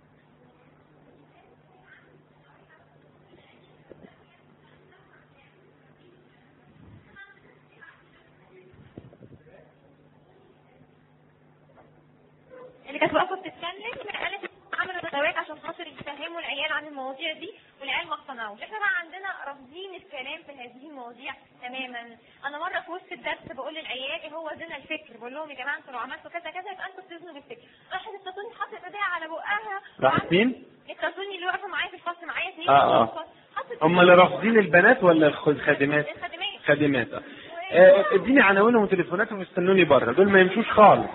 اللي كانت واقفه بتتكلم قالت عملوا ندوات عشان خاطر يفهموا العيال عن المواضيع دي والعيال ما اقتنعوش احنا بقى عندنا رافضين الكلام في هذه المواضيع تماما انا مره في وسط الدرس بقول للعيال ايه هو زنا الفكر بقول لهم يا جماعه انتوا لو عملتوا كذا كذا يبقى انتوا بتزنوا بالفكر راحت التاتوني حطت ايديها على بقها راحت مين؟ التاتوني اللي واقفه معايا في الفصل معايا اثنين اه اه هم اللي رافضين البنات ولا الخادمات؟ الخادمات خادمات اه آه، اديني عناوينهم وتليفوناتهم واستنوني بره دول ما يمشوش خالص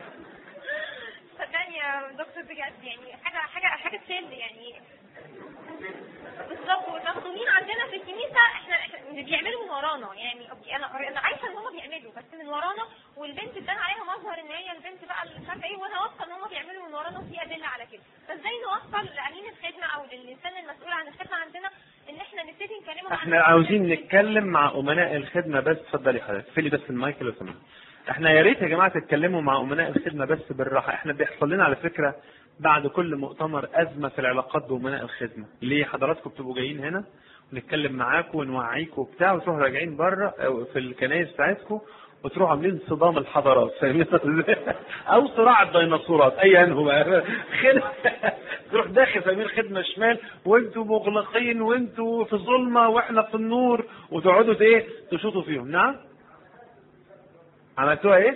صدقني يا دكتور بجد يعني حاجه حاجه حاجه تشل يعني بالظبط والمخدومين عندنا في الكنيسه احنا إحنا اللي بيعملوا من ورانا يعني أوكي، انا انا عارفه ان هم بيعملوا بس من ورانا والبنت ادان عليها مظهر ان هي البنت بقى اللي مش عارفه ايه وانا واثقه ان هم بيعملوا من ورانا وفي ادله على كده فازاي نوصل لامين الخدمه او للانسان المسؤول عن الخدمه عندنا ان احنا نبتدي نكلمهم عن احنا عاوزين نتكلم مع امناء الخدمه بس اتفضلي حضرتك فيلي بس المايك لو سمحت احنا يا ريت يا جماعه تتكلموا مع امناء الخدمه بس بالراحه احنا بيحصل لنا على فكره بعد كل مؤتمر ازمه في العلاقات بامناء الخدمه ليه حضراتكم بتبقوا جايين هنا ونتكلم معاكم ونوعيكم وبتاع وتروحوا راجعين بره أو في الكنائس بتاعتكم وتروحوا عاملين صدام الحضارات فاهمين ازاي؟ او صراع الديناصورات ايا هو بقى. خدمة تروح داخل فاهمين خدمه شمال وانتوا مغلقين وانتوا في ظلمه واحنا في النور وتقعدوا ت- ايه تشوطوا فيهم نعم عملتوها ايه؟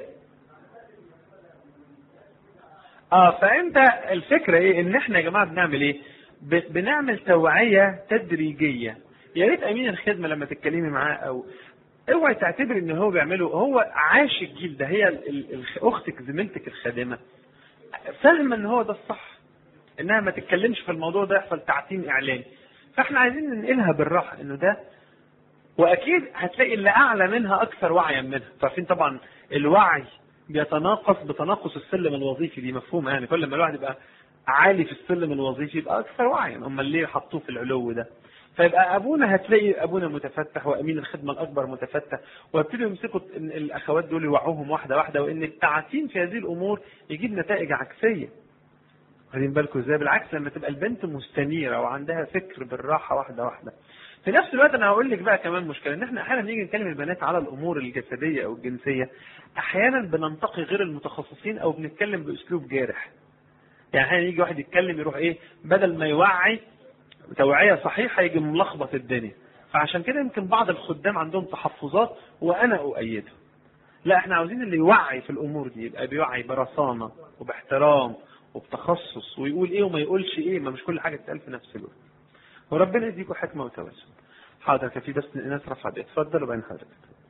اه فانت الفكره ايه ان احنا يا جماعه بنعمل ايه ب- بنعمل توعيه تدريجيه يا ريت امين الخدمه لما تتكلمي معاه او اوعي تعتبر ان هو بيعمله هو عاش الجيل ده هي ال- ال- الخ- اختك زميلتك الخادمه فاهمه ان هو ده الصح انها ما تتكلمش في الموضوع ده يحصل تعتيم اعلامي فاحنا عايزين ننقلها بالراحه انه ده واكيد هتلاقي اللي اعلى منها اكثر وعيا منها عارفين طبعا الوعي بيتناقص بتناقص السلم الوظيفي دي مفهومه يعني كل ما الواحد يبقى عالي في السلم الوظيفي يبقى اكثر وعيا امال ليه حطوه في العلو ده فيبقى ابونا هتلاقي ابونا متفتح وامين الخدمه الاكبر متفتح ويبتدوا يمسكوا إن الاخوات دول يوعوهم واحده واحده وان التعتيم في هذه الامور يجيب نتائج عكسيه واخدين بالكم ازاي بالعكس لما تبقى البنت مستنيره وعندها فكر بالراحه واحده واحده في نفس الوقت انا هقول لك بقى كمان مشكله ان احنا احيانا نيجي نكلم البنات على الامور الجسديه او الجنسيه احيانا بننتقي غير المتخصصين او بنتكلم باسلوب جارح يعني احيانا يجي واحد يتكلم يروح ايه بدل ما يوعي توعيه صحيحه يجي ملخبط الدنيا فعشان كده يمكن بعض الخدام عندهم تحفظات وانا اؤيدها لا احنا عاوزين اللي يوعي في الامور دي يبقى بيوعي برصانه وباحترام وبتخصص ويقول ايه وما يقولش ايه ما مش كل حاجه تتقال في نفس الوقت وربنا يديكم حكمه وتوازن حاضر كان في بس ناس رفعت اتفضل وبعدين حضرتك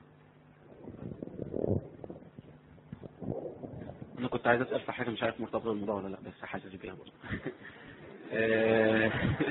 انا كنت عايز اسال في حاجه مش عارف مرتبطه بالموضوع ولا لا بس حاسس بيها برضه آه،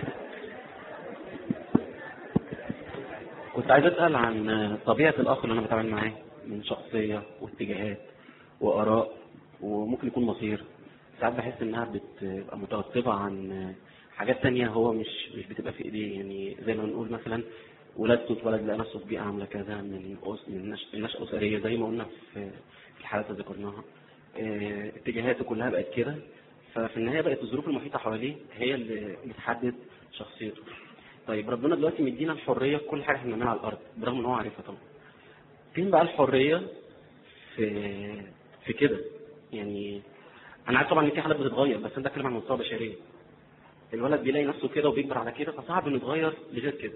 كنت عايز اسال عن طبيعه الاخ اللي انا بتعامل معاه من شخصيه واتجاهات واراء وممكن يكون مصير ساعات بحس انها بتبقى مترتبه عن حاجات تانية هو مش مش بتبقى في ايديه يعني زي ما بنقول مثلا ولادته اتولد لقى نفسه في بيئه عامله كذا من أس من نش- نشأة اسريه زي ما قلنا في في الحالات اللي ذكرناها آه، اتجاهاته كلها بقت كده ففي النهايه بقت الظروف المحيطه حواليه هي اللي بتحدد شخصيته طيب ربنا دلوقتي مدينا الحريه في كل حاجه احنا بنعملها على الارض برغم ان هو عارفها طبعا فين بقى الحريه في في كده يعني انا عارف طبعا ان في حالات بتتغير بس انا بتكلم عن مستوى بشريه الولد بيلاقي نفسه كده وبيكبر على كده فصعب انه يتغير لغير كده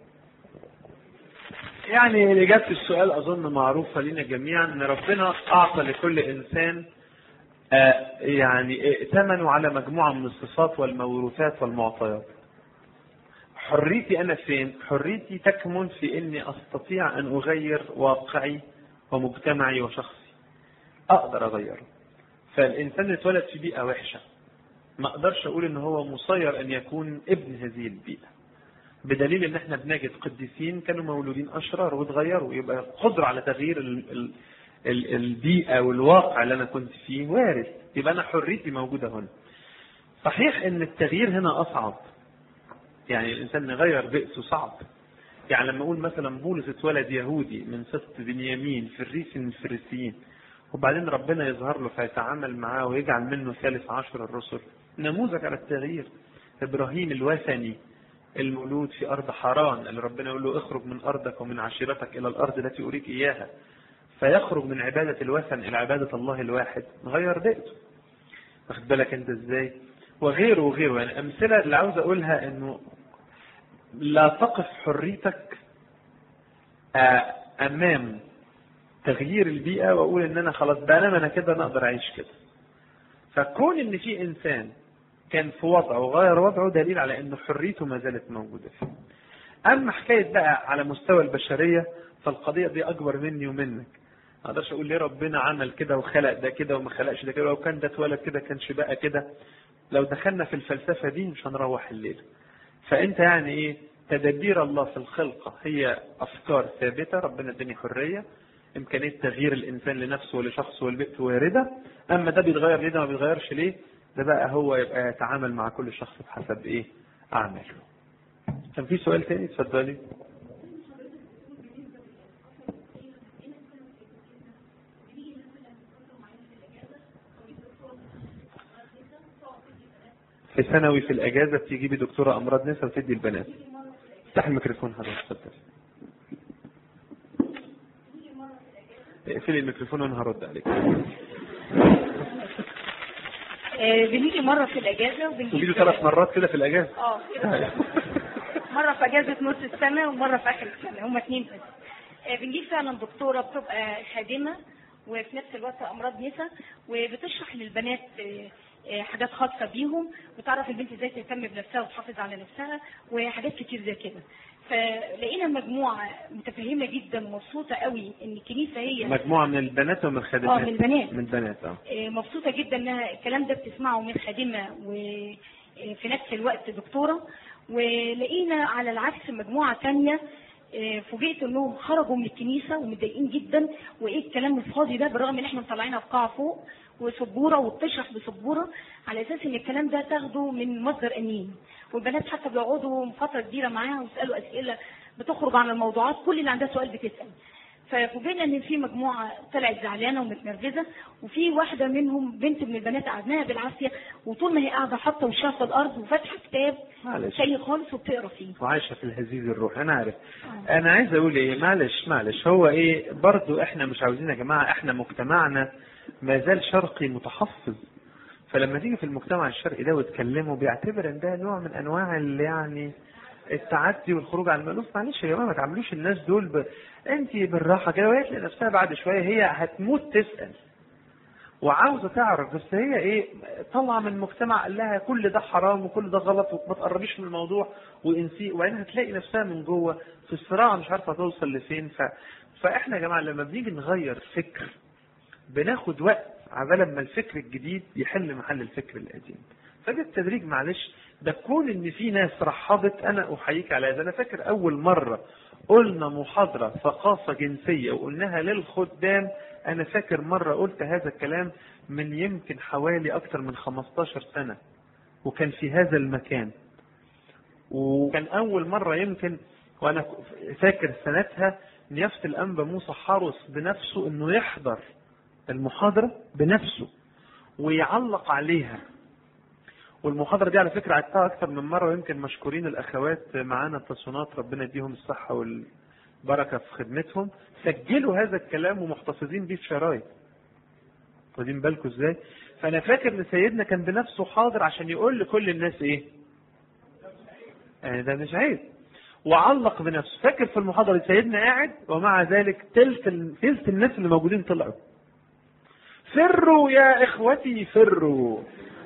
يعني إجابة السؤال أظن معروفة لنا جميعا إن ربنا أعطى لكل إنسان آه، يعني ائتمنوا على مجموعة من الصفات والموروثات والمعطيات. حريتي أنا فين؟ حريتي تكمن في إني أستطيع أن أغير واقعي ومجتمعي وشخصي. أقدر أغيره. فالإنسان اللي اتولد في بيئة وحشة ما أقدرش أقول إن هو مسير أن يكون ابن هذه البيئة. بدليل ان احنا بنجد قديسين كانوا مولودين اشرار واتغيروا يبقى قدره على تغيير ال ال ال البيئه والواقع اللي انا كنت فيه وارد يبقى انا حريتي موجوده هنا صحيح ان التغيير هنا اصعب يعني الانسان يغير بئسه صعب يعني لما اقول مثلا بولس اتولد يهودي من سبط بنيامين فريسي من الفريسيين وبعدين ربنا يظهر له فيتعامل معاه ويجعل منه ثالث عشر الرسل نموذج على التغيير ابراهيم الوثني المولود في أرض حران اللي ربنا يقول له اخرج من أرضك ومن عشيرتك إلى الأرض التي أريك إياها فيخرج من عبادة الوثن إلى عبادة الله الواحد غير بيئته واخد بالك أنت إزاي وغيره وغيره يعني أمثلة اللي عاوز أقولها إنه لا تقف حريتك آه، أمام تغيير البيئة وأقول إن أنا خلاص بقى أنا كده أنا أقدر أعيش كده فكون إن في إنسان كان في وضعه وغير وضعه دليل على انه حريته ما زالت موجوده فيه. اما حكايه بقى على مستوى البشريه فالقضيه دي اكبر مني ومنك. ما اقدرش اقول ليه ربنا عمل كده وخلق ده كده وما خلقش ده كده لو كان ده اتولد كده كانش بقى كده. لو دخلنا في الفلسفه دي مش هنروح الليل. فانت يعني ايه تدابير الله في الخلقة هي افكار ثابتة ربنا اداني حرية امكانية تغيير الانسان لنفسه ولشخصه والبيئة واردة اما ده بيتغير ليه ده ما بيتغيرش ليه ده بقى هو يبقى يتعامل مع كل شخص بحسب ايه اعماله كان في سؤال تاني اتفضلي في ثانوي في الاجازه بتجيبي دكتوره امراض نساء وتدي البنات افتح الميكروفون حضرتك اتفضل اقفلي الميكروفون وانا هرد عليك آه، بنيجي مرة في الأجازة تجيبي وبنجيب ثلاث مرات كده في الاجازه اه كده. مرة في أجازة نص السنة ومرة في آخر السنة هما اتنين بس آه، بنجيب فعلا دكتورة بتبقى خادمة وفي نفس الوقت أمراض نساء وبتشرح للبنات آه، آه، حاجات خاصة بيهم وتعرف البنت ازاي تهتم بنفسها وتحافظ على نفسها وحاجات كتير زي كده فلقينا مجموعة متفهمة جدا ومبسوطة قوي ان الكنيسة هي مجموعه من البنات ومن الخادمات اه من البنات من البنات اه آه، مبسوطة جدا انها الكلام ده بتسمعه من خادمة وفي نفس الوقت دكتورة ولقينا على العكس مجموعة تانية آه، فوجئت انهم خرجوا من الكنيسة ومتضايقين جدا وايه الكلام الفاضي ده بالرغم ان احنا مطلعينها في قاعة فوق وسبورة وبتشرح بسبورة على اساس ان الكلام ده تاخده من مصدر امين والبنات حتى بيقعدوا فترة كبيرة معاها ويسألوا اسئلة بتخرج عن الموضوعات كل اللي عندها سؤال بتسأل ففوجئنا ان في مجموعه طلعت زعلانه ومتنرفزه وفي واحده منهم بنت من البنات قعدناها بالعافيه وطول ما هي قاعده حاطه وشها في الارض وفاتحه كتاب معلش. شيء خالص وبتقرا فيه وعايشه في الهزيز الروحي انا عارف انا عايز اقول ايه معلش معلش هو ايه برضو احنا مش عاوزين يا جماعه احنا مجتمعنا ما زال شرقي متحفظ فلما تيجي في المجتمع الشرقي ده وتكلمه بيعتبر ان ده نوع من انواع اللي يعني التعدي والخروج عن المألوف معلش يا جماعه ما تعملوش الناس دول ب... انت بالراحه كده وهي تلاقي نفسها بعد شويه هي هتموت تسال وعاوزه تعرف بس هي ايه طالعه من مجتمع قال لها كل ده حرام وكل ده غلط وما تقربيش من الموضوع وانسي وبعدين هتلاقي نفسها من جوه في الصراع مش عارفه توصل لفين ف... فاحنا يا جماعه لما بنيجي نغير فكر بناخد وقت عبال ما الفكر الجديد يحل محل الفكر القديم فده التدريج معلش ده كون ان في ناس رحبت انا احييك على هذا انا فاكر اول مره قلنا محاضره ثقافه جنسيه وقلناها للخدام انا فاكر مره قلت هذا الكلام من يمكن حوالي اكثر من 15 سنه وكان في هذا المكان وكان اول مره يمكن وانا فاكر سنتها نيافه الانبا موسى حرص بنفسه انه يحضر المحاضره بنفسه ويعلق عليها والمحاضرة دي على فكرة عدتها أكثر من مرة ويمكن مشكورين الأخوات معانا التصونات ربنا يديهم الصحة والبركة في خدمتهم سجلوا هذا الكلام ومحتفظين بيه في شرايط واخدين بالكم ازاي؟ فأنا فاكر إن سيدنا كان بنفسه حاضر عشان يقول لكل الناس إيه؟ يعني ده مش عيب وعلق بنفسه فاكر في المحاضرة دي سيدنا قاعد ومع ذلك تلت ال- تلت الناس اللي موجودين طلعوا فروا يا إخوتي فروا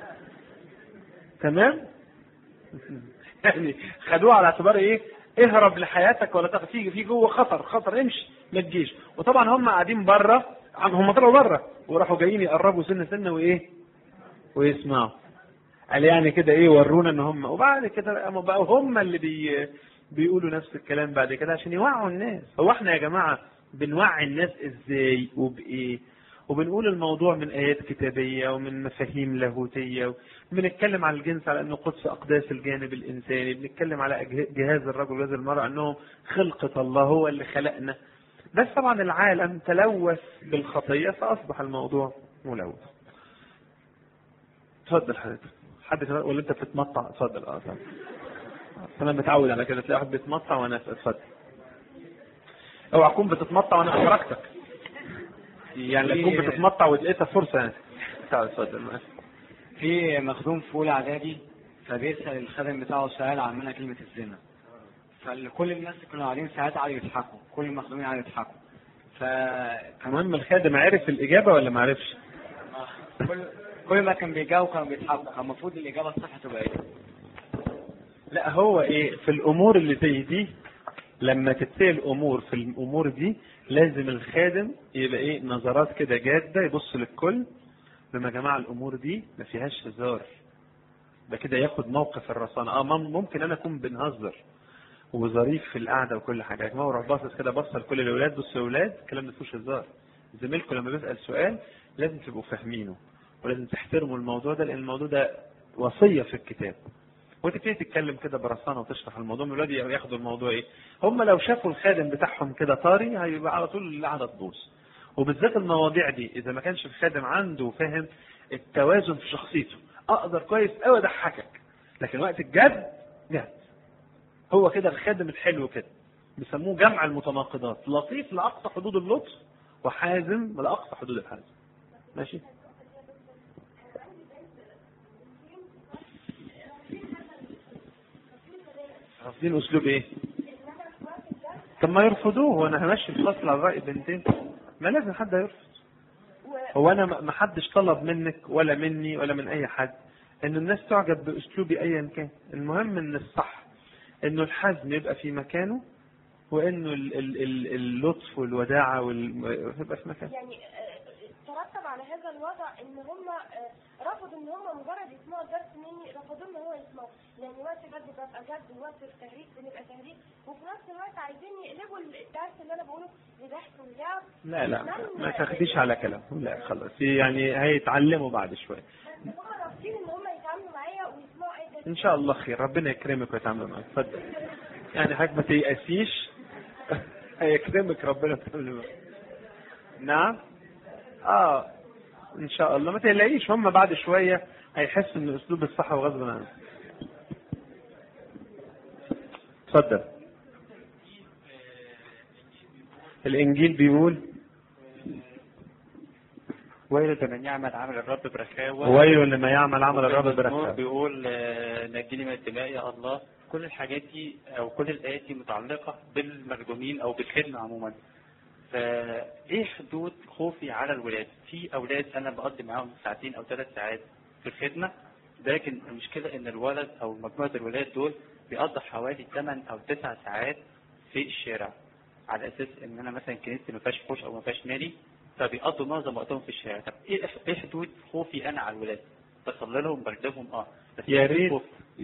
تمام يعني خدوه على اعتبار ايه اهرب لحياتك ولا تخ- في في جوه خطر خطر امشي ما تجيش وطبعا هم قاعدين بره هم طلعوا بره وراحوا جايين يقربوا سنه سنه وايه ويسمعوا قال يعني كده ايه ورونا ان هم وبعد كده قاموا بقوا هم اللي بي بيقولوا نفس الكلام بعد كده عشان يوعوا الناس هو احنا يا جماعه بنوعي الناس ازاي وبايه وبنقول الموضوع من آيات كتابية ومن مفاهيم لاهوتية بنتكلم على الجنس على أنه قدس أقداس الجانب الإنساني بنتكلم على أجه- جهاز الرجل وجهاز المرأة أنهم خلقة الله هو اللي خلقنا بس طبعا العالم تلوث بالخطية فأصبح الموضوع ملوث اتفضل حضرتك حد كمان- ولا انت بتتمطع اتفضل اه اتفضل انا متعود على كده تلاقي واحد بيتمطع وانا أسأل. اتفضل اوعى تكون بتتمطع وانا اشركتك يعني لا تكون بتتمطع ولقيتها فرصه يعني تعال اتفضل معلش. في مخدوم في اولى اعدادي فبيسال الخادم بتاعه سؤال عن معنى كلمه الزنا فكل الناس اللي كانوا قاعدين ساعات قعدوا يضحكوا كل المخدومين قعدوا يضحكوا فكان المهم الخادم عرف الاجابه ولا ما عرفش؟ كل كل ما كان بيجاوب كانوا بيضحكوا كان المفروض الاجابه الصح تبقى ايه؟ لا هو ايه في الامور اللي زي دي لما تتسال امور في الامور دي لازم الخادم يبقى ايه نظرات كده جاده يبص للكل لما يا جماعه الامور دي ما فيهاش هزار ده كده ياخد موقف الرصانه اه مم- ممكن انا اكون بنهزر وظريف في القعده وكل حاجه لكن هو راح باصص كده بص لكل الاولاد بصوا يا اولاد الكلام ده فيهوش هزار زميلكم لما بيسال سؤال لازم تبقوا فاهمينه ولازم تحترموا الموضوع ده لان الموضوع ده وصيه في الكتاب وتبتدي تتكلم كده برصانه وتشرح الموضوع من الولاد ياخدوا الموضوع ايه هم لو شافوا الخادم بتاعهم كده طاري هيبقى على طول القعده تبوظ وبالذات المواضيع دي اذا ما كانش الخادم عنده فاهم التوازن في شخصيته اقدر كويس قوي اضحكك لكن وقت الجد جد هو كده الخادم الحلو كده بيسموه جمع المتناقضات لطيف لاقصى حدود اللطف وحازم لاقصى حدود الحزم ماشي رافضين اسلوب ايه طب ما يرفضوه وانا همشي الفصل على راي بنتين ما لازم حد يرفض هو انا ما ما حدش طلب منك ولا مني ولا من اي حد ان الناس تعجب باسلوبي ايا كان المهم ان الصح انه الحزم يبقى في مكانه وانه ال- ال- ال- اللطف والوداعه وال- يبقى في مكانه يعني آه، ترتب على هذا الوضع ان هم آه، رفضوا ان هم مجرد يسمعوا الدرس مني رفضوا ان هو يسمعوا لان وقت جد ببقى جد ووقت التهريج بنبقى تهريج وفي نفس الوقت عايزين يقلبوا الدرس اللي انا بقوله لضحك ولعب لا لا ما تاخديش على كلامهم لا خلاص يعني هيتعلموا بعد شويه هم رافضين ان هم يتعاملوا معايا ويسمعوا اي درس ان شاء الله خير ربنا يكرمك ويتعامل معاك اتفضل يعني حضرتك ما تيأسيش هيكرمك ربنا ويتعامل معاك نعم اه ان شاء الله ما تقلقيش هم بعد شويه هيحسوا ان اسلوب الصح وغصب عنهم اتفضل الانجيل بيقول ويل لمن يعمل عمل الرب برخاوة ويل لما يعمل عمل الرب المزمور بركه بيقول آه، نجني من الدماء يا الله كل الحاجات دي او كل الايات دي متعلقه بالمخدومين او بالخدمه عموما فايه حدود خوفي على الولاد في اولاد انا بقضي معاهم ساعتين او ثلاث ساعات في الخدمه لكن المشكله ان الولد او مجموعه الولاد دول بيقضوا حوالي 8 او 9 ساعات في الشارع على اساس ان انا مثلا كنيستي ما فيهاش حوش او ما فيهاش نادي فبيقضوا معظم وقتهم في الشارع طب ايه ايه حدود خوفي انا على الولاد بصلي لهم بردهم اه بس يا إيه ريت خوف؟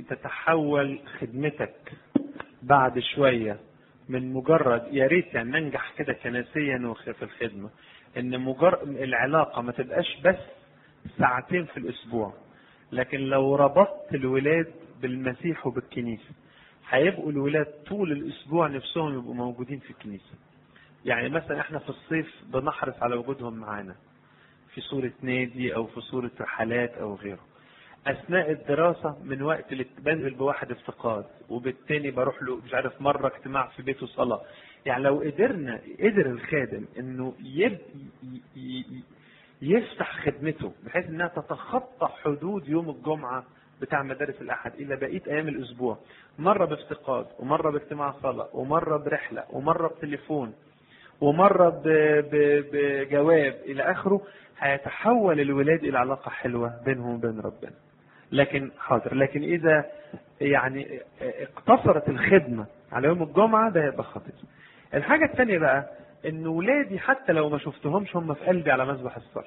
تتحول خدمتك بعد شوية من مجرد يا ريت يعني ننجح كده كنسيا وخ- في الخدمة ان مجرد العلاقة ما تبقاش بس ساعتين في الاسبوع لكن لو ربطت الولاد بالمسيح وبالكنيسة هيبقوا الولاد طول الاسبوع نفسهم يبقوا موجودين في الكنيسة يعني مثلا احنا في الصيف بنحرص على وجودهم معانا في صورة نادي او في صورة رحلات او غيره اثناء الدراسه من وقت اللي بنزل بواحد افتقاد وبالتاني بروح له مش عارف مره اجتماع في بيته صلاه يعني لو قدرنا قدر الخادم انه يب ي- ي- يفتح خدمته بحيث انها تتخطى حدود يوم الجمعه بتاع مدارس الاحد الى بقيه ايام الاسبوع مره بافتقاد ومره باجتماع صلاه ومره برحله ومره بتليفون ومره ب- ب- بجواب الى اخره هيتحول الولاد الى علاقه حلوه بينهم وبين ربنا لكن حاضر لكن اذا يعني اقتصرت الخدمه على يوم الجمعه ده هيبقى خطير الحاجه الثانيه بقى ان ولادي حتى لو ما شفتهمش هم في قلبي على مذبح الصلاه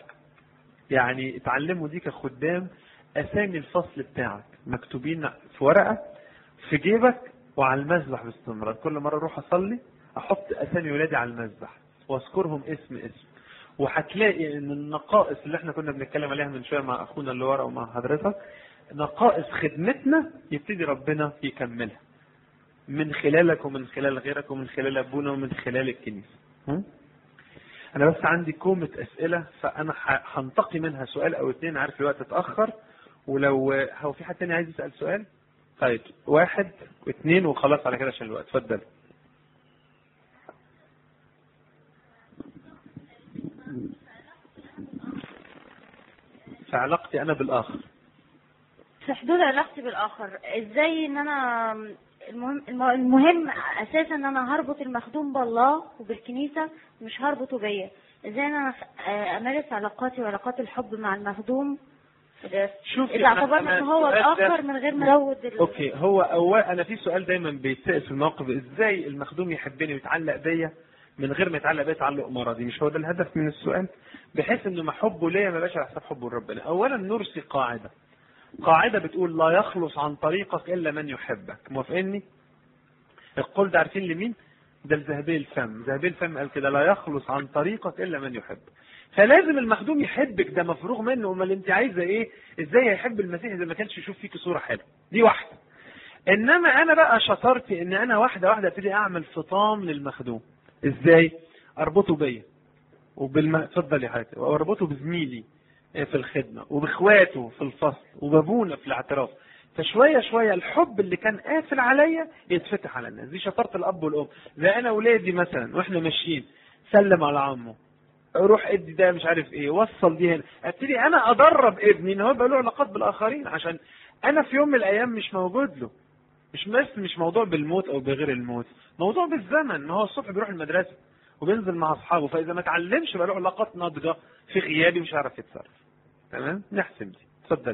يعني اتعلموا دي كخدام اسامي الفصل بتاعك مكتوبين في ورقه في جيبك وعلى المذبح باستمرار كل مره اروح اصلي احط اسامي ولادي على المذبح واذكرهم اسم اسم وهتلاقي ان النقائص اللي احنا كنا بنتكلم عليها من شويه مع اخونا اللي ورا ومع حضرتك نقائص خدمتنا يبتدي ربنا يكملها من خلالك ومن خلال غيرك ومن خلال ابونا ومن خلال الكنيسه م? انا بس عندي كومة اسئله فانا ح- هنتقي منها سؤال او اتنين عارف الوقت اتاخر ولو هو في حد تاني عايز يسال سؤال طيب واحد واثنين وخلاص على كده عشان الوقت اتفضل في علاقتي انا بالاخر في حدود علاقتي بالاخر ازاي ان انا المهم الم- المهم اساسا ان انا هربط المخدوم بالله وبالكنيسه مش هربطه بيا ازاي ان انا آه، امارس علاقاتي وعلاقات الحب مع المخدوم شوفي اذا أنا- اعتبرنا أنا ان هو السؤال ده- الاخر من غير ما ازود ال- اوكي هو اول انا في سؤال دايما بيتسال في الموقف ازاي المخدوم يحبني ويتعلق بيا من غير ما يتعلق بيا تعلق مرضي مش هو ده الهدف من السؤال بحيث انه ما حبه ليا ما يبقاش على حساب حبه لربنا اولا نرسي قاعده قاعدة بتقول لا يخلص عن طريقك إلا من يحبك موافقني القول ده عارفين لمين ده لذهبي الفم ذهبي الفم قال كده لا يخلص عن طريقك إلا من يحبك فلازم المخدوم يحبك ده مفروغ منه امال انت عايزه ايه ازاي هيحب المسيح اذا ما كانش يشوف فيك صوره حلوه دي واحده انما انا بقى شطارتي ان انا واحده واحده ابتدي اعمل فطام للمخدوم ازاي اربطه بيا وبالم اتفضل يا حاج واربطه بزميلي في الخدمه وباخواته في الفصل وبابونا في الاعتراف فشويه شويه الحب اللي كان قافل عليا يتفتح على الناس دي شطاره الاب والام زي انا ولادي مثلا واحنا ماشيين سلم على عمه روح ادي ده مش عارف ايه وصل دي هنا ابتدي انا ادرب ابني ان هو يبقى له علاقات بالاخرين عشان انا في يوم من الايام مش موجود له مش بس مش موضوع بالموت او بغير الموت موضوع بالزمن ان هو الصبح بيروح المدرسه وبينزل مع اصحابه فاذا ما اتعلمش يبقى له علاقات ناضجه في غيابي مش هيعرف يتصرف تمام نحسم دي اتفضل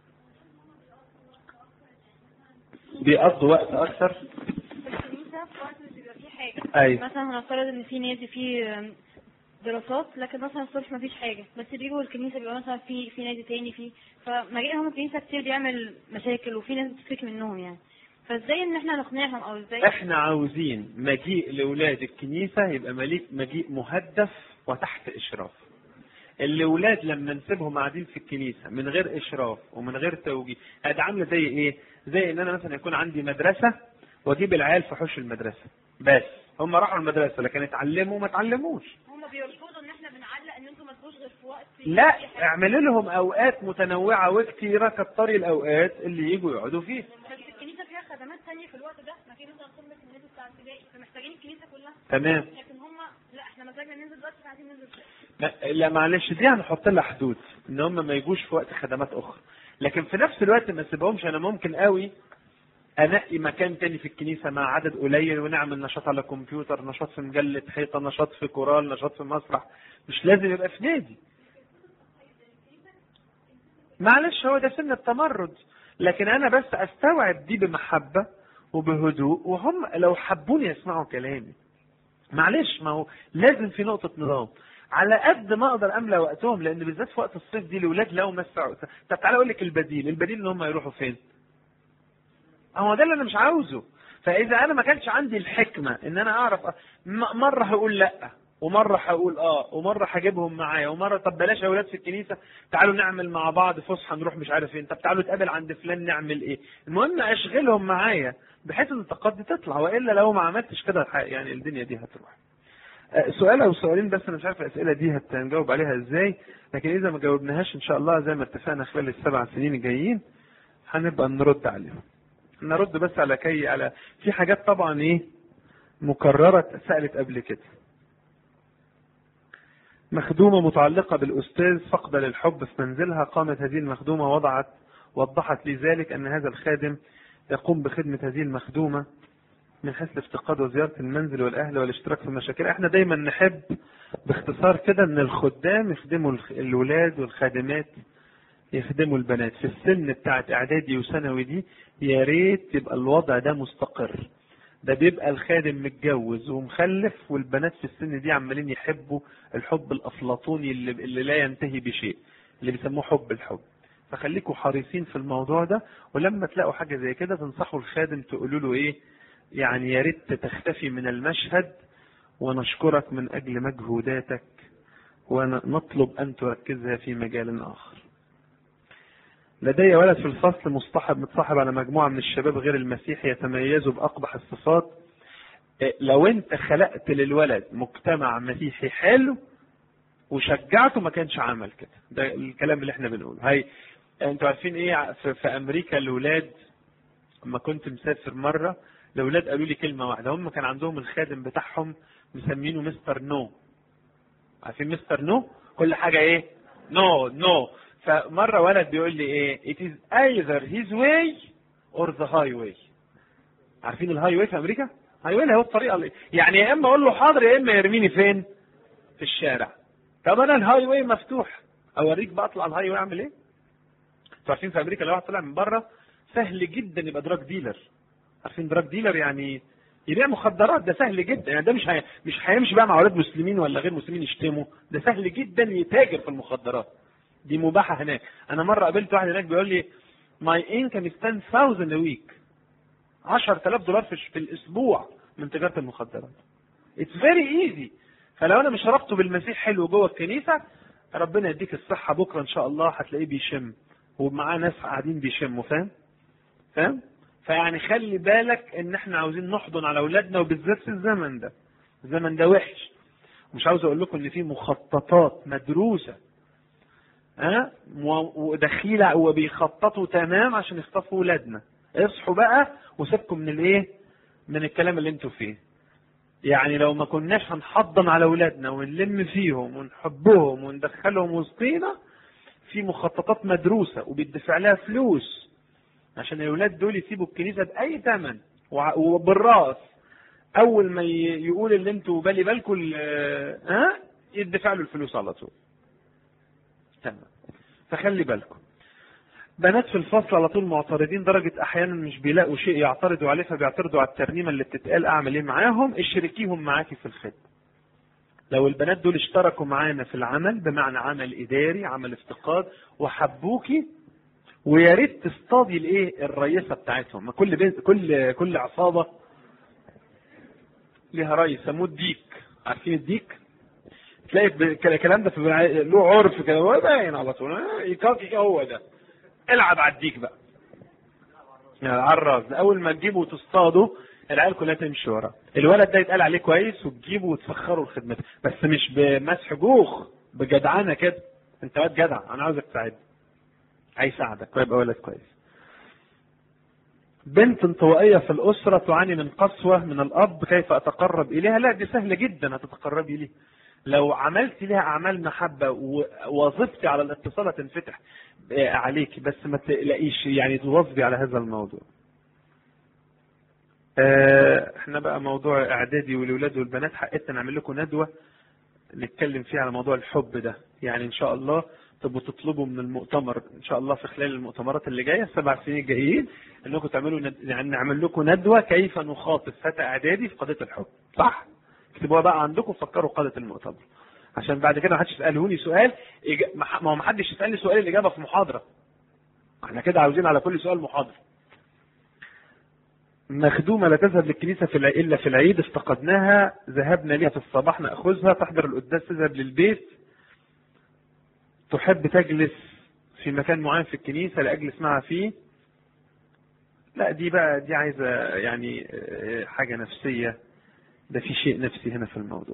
بيقضوا وقت اكثر الكنيسة في وقت مش بيبقى فيه حاجة أيوة. مثلا هنفترض ان في نادي فيه دراسات لكن مثلا الصبح مفيش حاجة بس بيجوا الكنيسة بيبقى مثلا في في نادي تاني في فمجيئهم الكنيسة كتير بيعمل مشاكل وفي ناس بتشتكي منهم يعني فازاي ان احنا نقنعهم او ازاي احنا عاوزين مجيء لاولاد الكنيسه يبقى مليك مجيء مهدف وتحت اشراف الاولاد لما نسيبهم قاعدين في الكنيسه من غير اشراف ومن غير توجيه هذا عامله زي ايه زي ان انا مثلا يكون عندي مدرسه واجيب العيال في حوش المدرسه بس هم راحوا المدرسه لكن اتعلموا ما اتعلموش هم بيرفضوا ان احنا بنعلق ان انتوا ما تجوش غير في وقت لا اعمل لهم اوقات متنوعه وكتيره كتري الاوقات اللي يجوا يقعدوا فيها بس الكنيسة فيها خدمات تانية في الوقت ده ما في مثلا خدمة النادي بتاع ابتدائي فمحتاجين الكنيسة كلها تمام. لكن هم لا احنا مزاجنا ننزل دلوقتي فعايزين ننزل دلوقتي. لا- لا معلش دي هنحط لها حدود ان هم ما يجوش في وقت خدمات اخرى لكن في نفس الوقت ما اسيبهمش انا ممكن قوي انقي مكان تاني في الكنيسه مع عدد قليل ونعمل نشاط على كمبيوتر نشاط في مجله حيطه نشاط في كورال نشاط في مسرح مش لازم يبقى في نادي معلش هو ده سن التمرد لكن انا بس استوعب دي بمحبه وبهدوء وهم لو حبوني يسمعوا كلامي معلش ما هو لازم في نقطة نظام على قد ما اقدر املى وقتهم لان بالذات في وقت الصيف دي الاولاد لو مسعوا طب تعالى اقول لك البديل البديل ان هم يروحوا فين هو ده اللي انا مش عاوزه فاذا انا ما كانش عندي الحكمة ان انا اعرف أ- م- مرة هقول لا ومرة هقول اه ومرة هجيبهم معايا ومرة طب بلاش يا اولاد في الكنيسة تعالوا نعمل مع بعض فسحة نروح مش عارف فين طب تعالوا نتقابل عند فلان نعمل ايه المهم اشغلهم معايا بحيث ان الطاقات دي تطلع والا لو ما عملتش كده الح- يعني الدنيا دي هتروح آه، سؤال او سؤالين بس انا مش عارف الاسئله دي هنجاوب عليها ازاي لكن اذا ما جاوبناهاش ان شاء الله زي ما اتفقنا خلال السبع سنين الجايين هنبقى نرد عليهم نرد بس على كي على في حاجات طبعا ايه مكرره اتسالت قبل كده مخدومه متعلقه بالاستاذ فقد للحب في منزلها قامت هذه المخدومه وضعت وضحت لي ذلك ان هذا الخادم يقوم بخدمه هذه المخدومه من حيث الافتقاد وزيارة المنزل والأهل والاشتراك في المشاكل احنا دايما نحب باختصار كده ان الخدام يخدموا الخ- الولاد والخادمات يخدموا البنات في السن بتاعت اعدادي وثانوي دي يا ريت يبقى الوضع ده مستقر ده بيبقى الخادم متجوز ومخلف والبنات في السن دي عمالين يحبوا الحب الافلاطوني اللي, اللي لا ينتهي بشيء اللي بيسموه حب الحب فخليكم حريصين في الموضوع ده ولما تلاقوا حاجه زي كده تنصحوا الخادم تقولوا له ايه يعني يا ريت تختفي من المشهد ونشكرك من اجل مجهوداتك ونطلب ان تركزها في مجال اخر. لدي ولد في الفصل مصطحب متصاحب على مجموعه من الشباب غير المسيحي يتميزوا باقبح الصفات. إيه، لو انت خلقت للولد مجتمع مسيحي حلو وشجعته ما كانش عمل كده ده الكلام اللي احنا بنقوله هاي انتوا عارفين ايه في, في امريكا الاولاد لما كنت مسافر مره الاولاد قالوا لي كلمه واحده هم كان عندهم الخادم بتاعهم مسمينه مستر نو عارفين مستر نو كل حاجه ايه نو نو فمره ولد بيقول لي ايه it is either his way or the highway عارفين الهاي واي في امريكا هاي واي هو الطريقه اللي يعني يا اما اقول له حاضر يا اما يرميني فين في الشارع طب انا الهاي واي مفتوح اوريك بقى اطلع الهاي واي اعمل ايه انتوا عارفين في امريكا لو واحد طلع من بره سهل جدا يبقى دراج ديلر عارفين دراج ديلر يعني يبيع مخدرات ده سهل جدا يعني ده مش هي... مش هيمشي بقى مع اولاد مسلمين ولا غير مسلمين يشتموا ده سهل جدا يتاجر في المخدرات دي مباحه هناك انا مره قابلت واحد هناك بيقول لي my income is 10000 a week 10000 دولار في في الاسبوع من تجاره المخدرات اتس فيري ايزي فلو انا مش ربطه بالمسيح حلو جوه الكنيسه ربنا يديك الصحه بكره ان شاء الله هتلاقيه بيشم ومعاه ناس قاعدين بيشموا فاهم فاهم فيعني خلي بالك ان احنا عاوزين نحضن على اولادنا وبالذات في الزمن ده الزمن ده وحش مش عاوز اقول لكم ان في مخططات مدروسه ها ودخيله وبيخططوا تمام عشان يخطفوا ولادنا اصحوا بقى وسيبكم من الايه من الكلام اللي انتوا فيه يعني لو ما كناش هنحضن على اولادنا ونلم فيهم ونحبهم وندخلهم وسطينا في مخططات مدروسه وبيدفع لها فلوس عشان الاولاد دول يسيبوا الكنيسه باي ثمن وبالراس اول ما يقول اللي انتوا بالي بالكم ها يدفع له الفلوس على طول تمام فخلي بالكم بنات في الفصل على طول معترضين درجة أحيانا مش بيلاقوا شيء يعترضوا عليه فبيعترضوا على الترنيمة اللي بتتقال أعمل إيه معاهم اشركيهم معاكي في الخدمة لو البنات دول اشتركوا معانا في العمل بمعنى عمل إداري عمل افتقاد وحبوكي ويا ريت تصطادي الايه الرئيسه بتاعتهم ما كل بنت كل كل عصابه ليها رئيس سموه الديك عارفين الديك تلاقي الكلام ده في له عرف كده هو باين على طول يكاكي هو ده العب على الديك بقى يعني على الراس ده اول ما تجيبه وتصطاده العيال كلها تمشي وراه الولد ده يتقال عليه كويس وتجيبه وتسخره لخدمته بس مش بمسح جوخ بجدعنه كده انت واد جدع انا عاوزك تساعدني هيساعدك ويبقى ولد كويس بنت انطوائية في الأسرة تعاني من قسوة من الأب كيف أتقرب إليها لا دي سهلة جدا هتتقربي ليه لو عملت لها أعمال محبة ووظفتي على الاتصال هتنفتح عليك بس ما تلاقيش يعني تواظبي على هذا الموضوع احنا بقى موضوع اعدادي والولاد والبنات حقيقة نعمل لكم ندوة نتكلم فيها على موضوع الحب ده يعني ان شاء الله تبقوا تطلبوا من المؤتمر ان شاء الله في خلال المؤتمرات اللي جايه السبع سنين الجايين انكم تعملوا ند... يعني نعمل لكم ندوه كيف نخاطب فتى اعدادي في قضيه الحب صح؟ اكتبوها بقى عندكم فكروا قاده المؤتمر عشان بعد كده ما حدش يسالوني سؤال إج... ما هو ما حدش يسالني سؤال الاجابه في محاضره احنا كده عاوزين على كل سؤال محاضره مخدومة لا تذهب للكنيسة في العيد إلا في العيد افتقدناها ذهبنا ليها في الصباح نأخذها تحضر القداس تذهب للبيت تحب تجلس في مكان معين في الكنيسة لأجل اسمها فيه لا دي بقى دي عايزة يعني حاجة نفسية ده في شيء نفسي هنا في الموضوع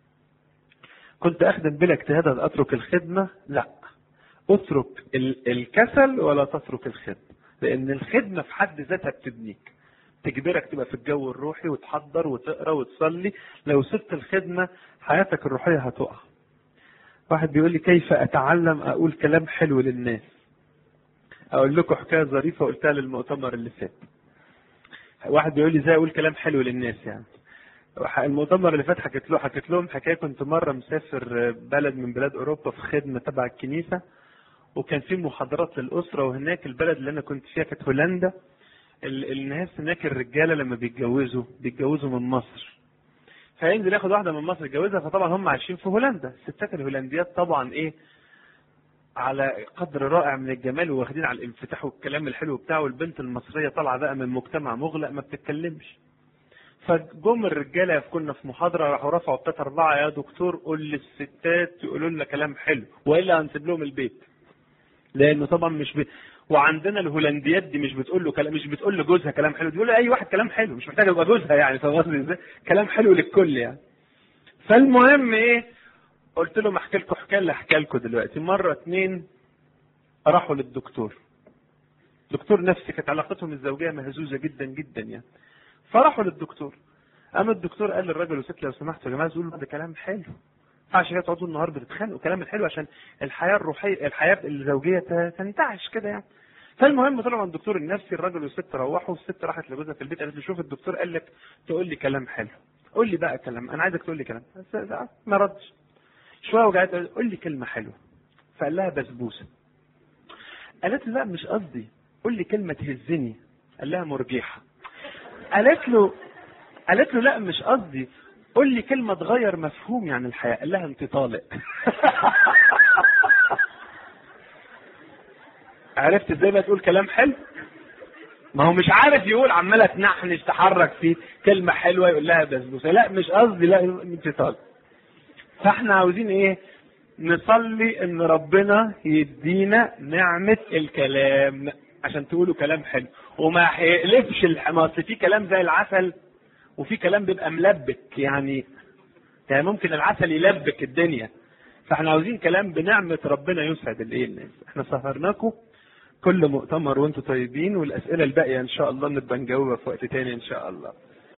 كنت أخدم بلا اجتهاد أن أترك الخدمة لا اترك الكسل ولا تترك الخدمة لأن الخدمة في حد ذاتها بتبنيك تجبرك تبقى في الجو الروحي وتحضر وتقرا وتصلي لو سبت الخدمة حياتك الروحية هتقع واحد بيقول لي كيف اتعلم اقول كلام حلو للناس اقول لكم حكايه ظريفه قلتها للمؤتمر اللي فات واحد بيقول لي ازاي اقول كلام حلو للناس يعني المؤتمر اللي فات حكيت له حكيت لهم حكايه كنت مره مسافر بلد من بلاد اوروبا في خدمه تبع الكنيسه وكان في محاضرات للاسره وهناك البلد اللي انا كنت فيها كانت هولندا الناس هناك الرجاله لما بيتجوزوا بيتجوزوا من مصر فينزل ياخد واحده من مصر يتجوزها فطبعا هم عايشين في هولندا الستات الهولنديات طبعا ايه على قدر رائع من الجمال واخدين على الانفتاح والكلام الحلو بتاعه والبنت المصريه طالعه بقى من مجتمع مغلق ما بتتكلمش فجم الرجاله كنا في محاضره راحوا رفعوا بتاعت اربعه يا دكتور قول للستات يقولوا لنا كلام حلو والا هنسيب لهم البيت لانه طبعا مش ب... وعندنا الهولنديات دي مش بتقول له كلام مش بتقول لجوزها كلام حلو تقول اي واحد كلام حلو مش محتاج يبقى جوزها يعني فاهم قصدي ازاي كلام حلو للكل يعني فالمهم ايه قلت لهم احكي لكم حكايه اللي احكي لكم دلوقتي مره اتنين راحوا للدكتور دكتور نفسي كانت علاقتهم الزوجيه مهزوزه جدا جدا يعني فراحوا للدكتور قام الدكتور قال للراجل والست لو سمحتوا يا جماعه تقولوا ده كلام حلو ينفعش كده تقعدوا النهار بتتخانقوا كلام الحلو عشان الحياه الروحيه الحياه الزوجيه تنتعش كده يعني فالمهم طلعوا عند الدكتور النفسي الراجل والست روحوا والست راحت لجوزها في البيت قالت له شوف الدكتور قال لك تقول لي كلام حلو قول لي بقى كلام انا عايزك تقول لي كلام ما ردش شويه وجعت قول لي كلمه حلوه فقال لها بسبوسه قالت له لا مش قصدي قول لي كلمه تهزني قال لها مرجيحه قالت له قالت له لا مش قصدي قول لي كلمه تغير مفهومي عن الحياه قال لها انت طالق عرفت ازاي بقى تقول كلام حلو ما هو مش عارف يقول عماله تنحنش تحرك في كلمه حلوه يقول لها بسبوسه لا مش قصدي لا انت طالب فاحنا عاوزين ايه نصلي ان ربنا يدينا نعمة الكلام عشان تقولوا كلام حلو وما هيقلبش الحماس أصل في كلام زي العسل وفي كلام بيبقى ملبك يعني يعني ممكن العسل يلبك الدنيا فاحنا عاوزين كلام بنعمة ربنا يسعد الايه الناس احنا سهرناكم كل مؤتمر وانتم طيبين والاسئله الباقيه ان شاء الله نبقى نجاوبها في وقت تاني ان شاء الله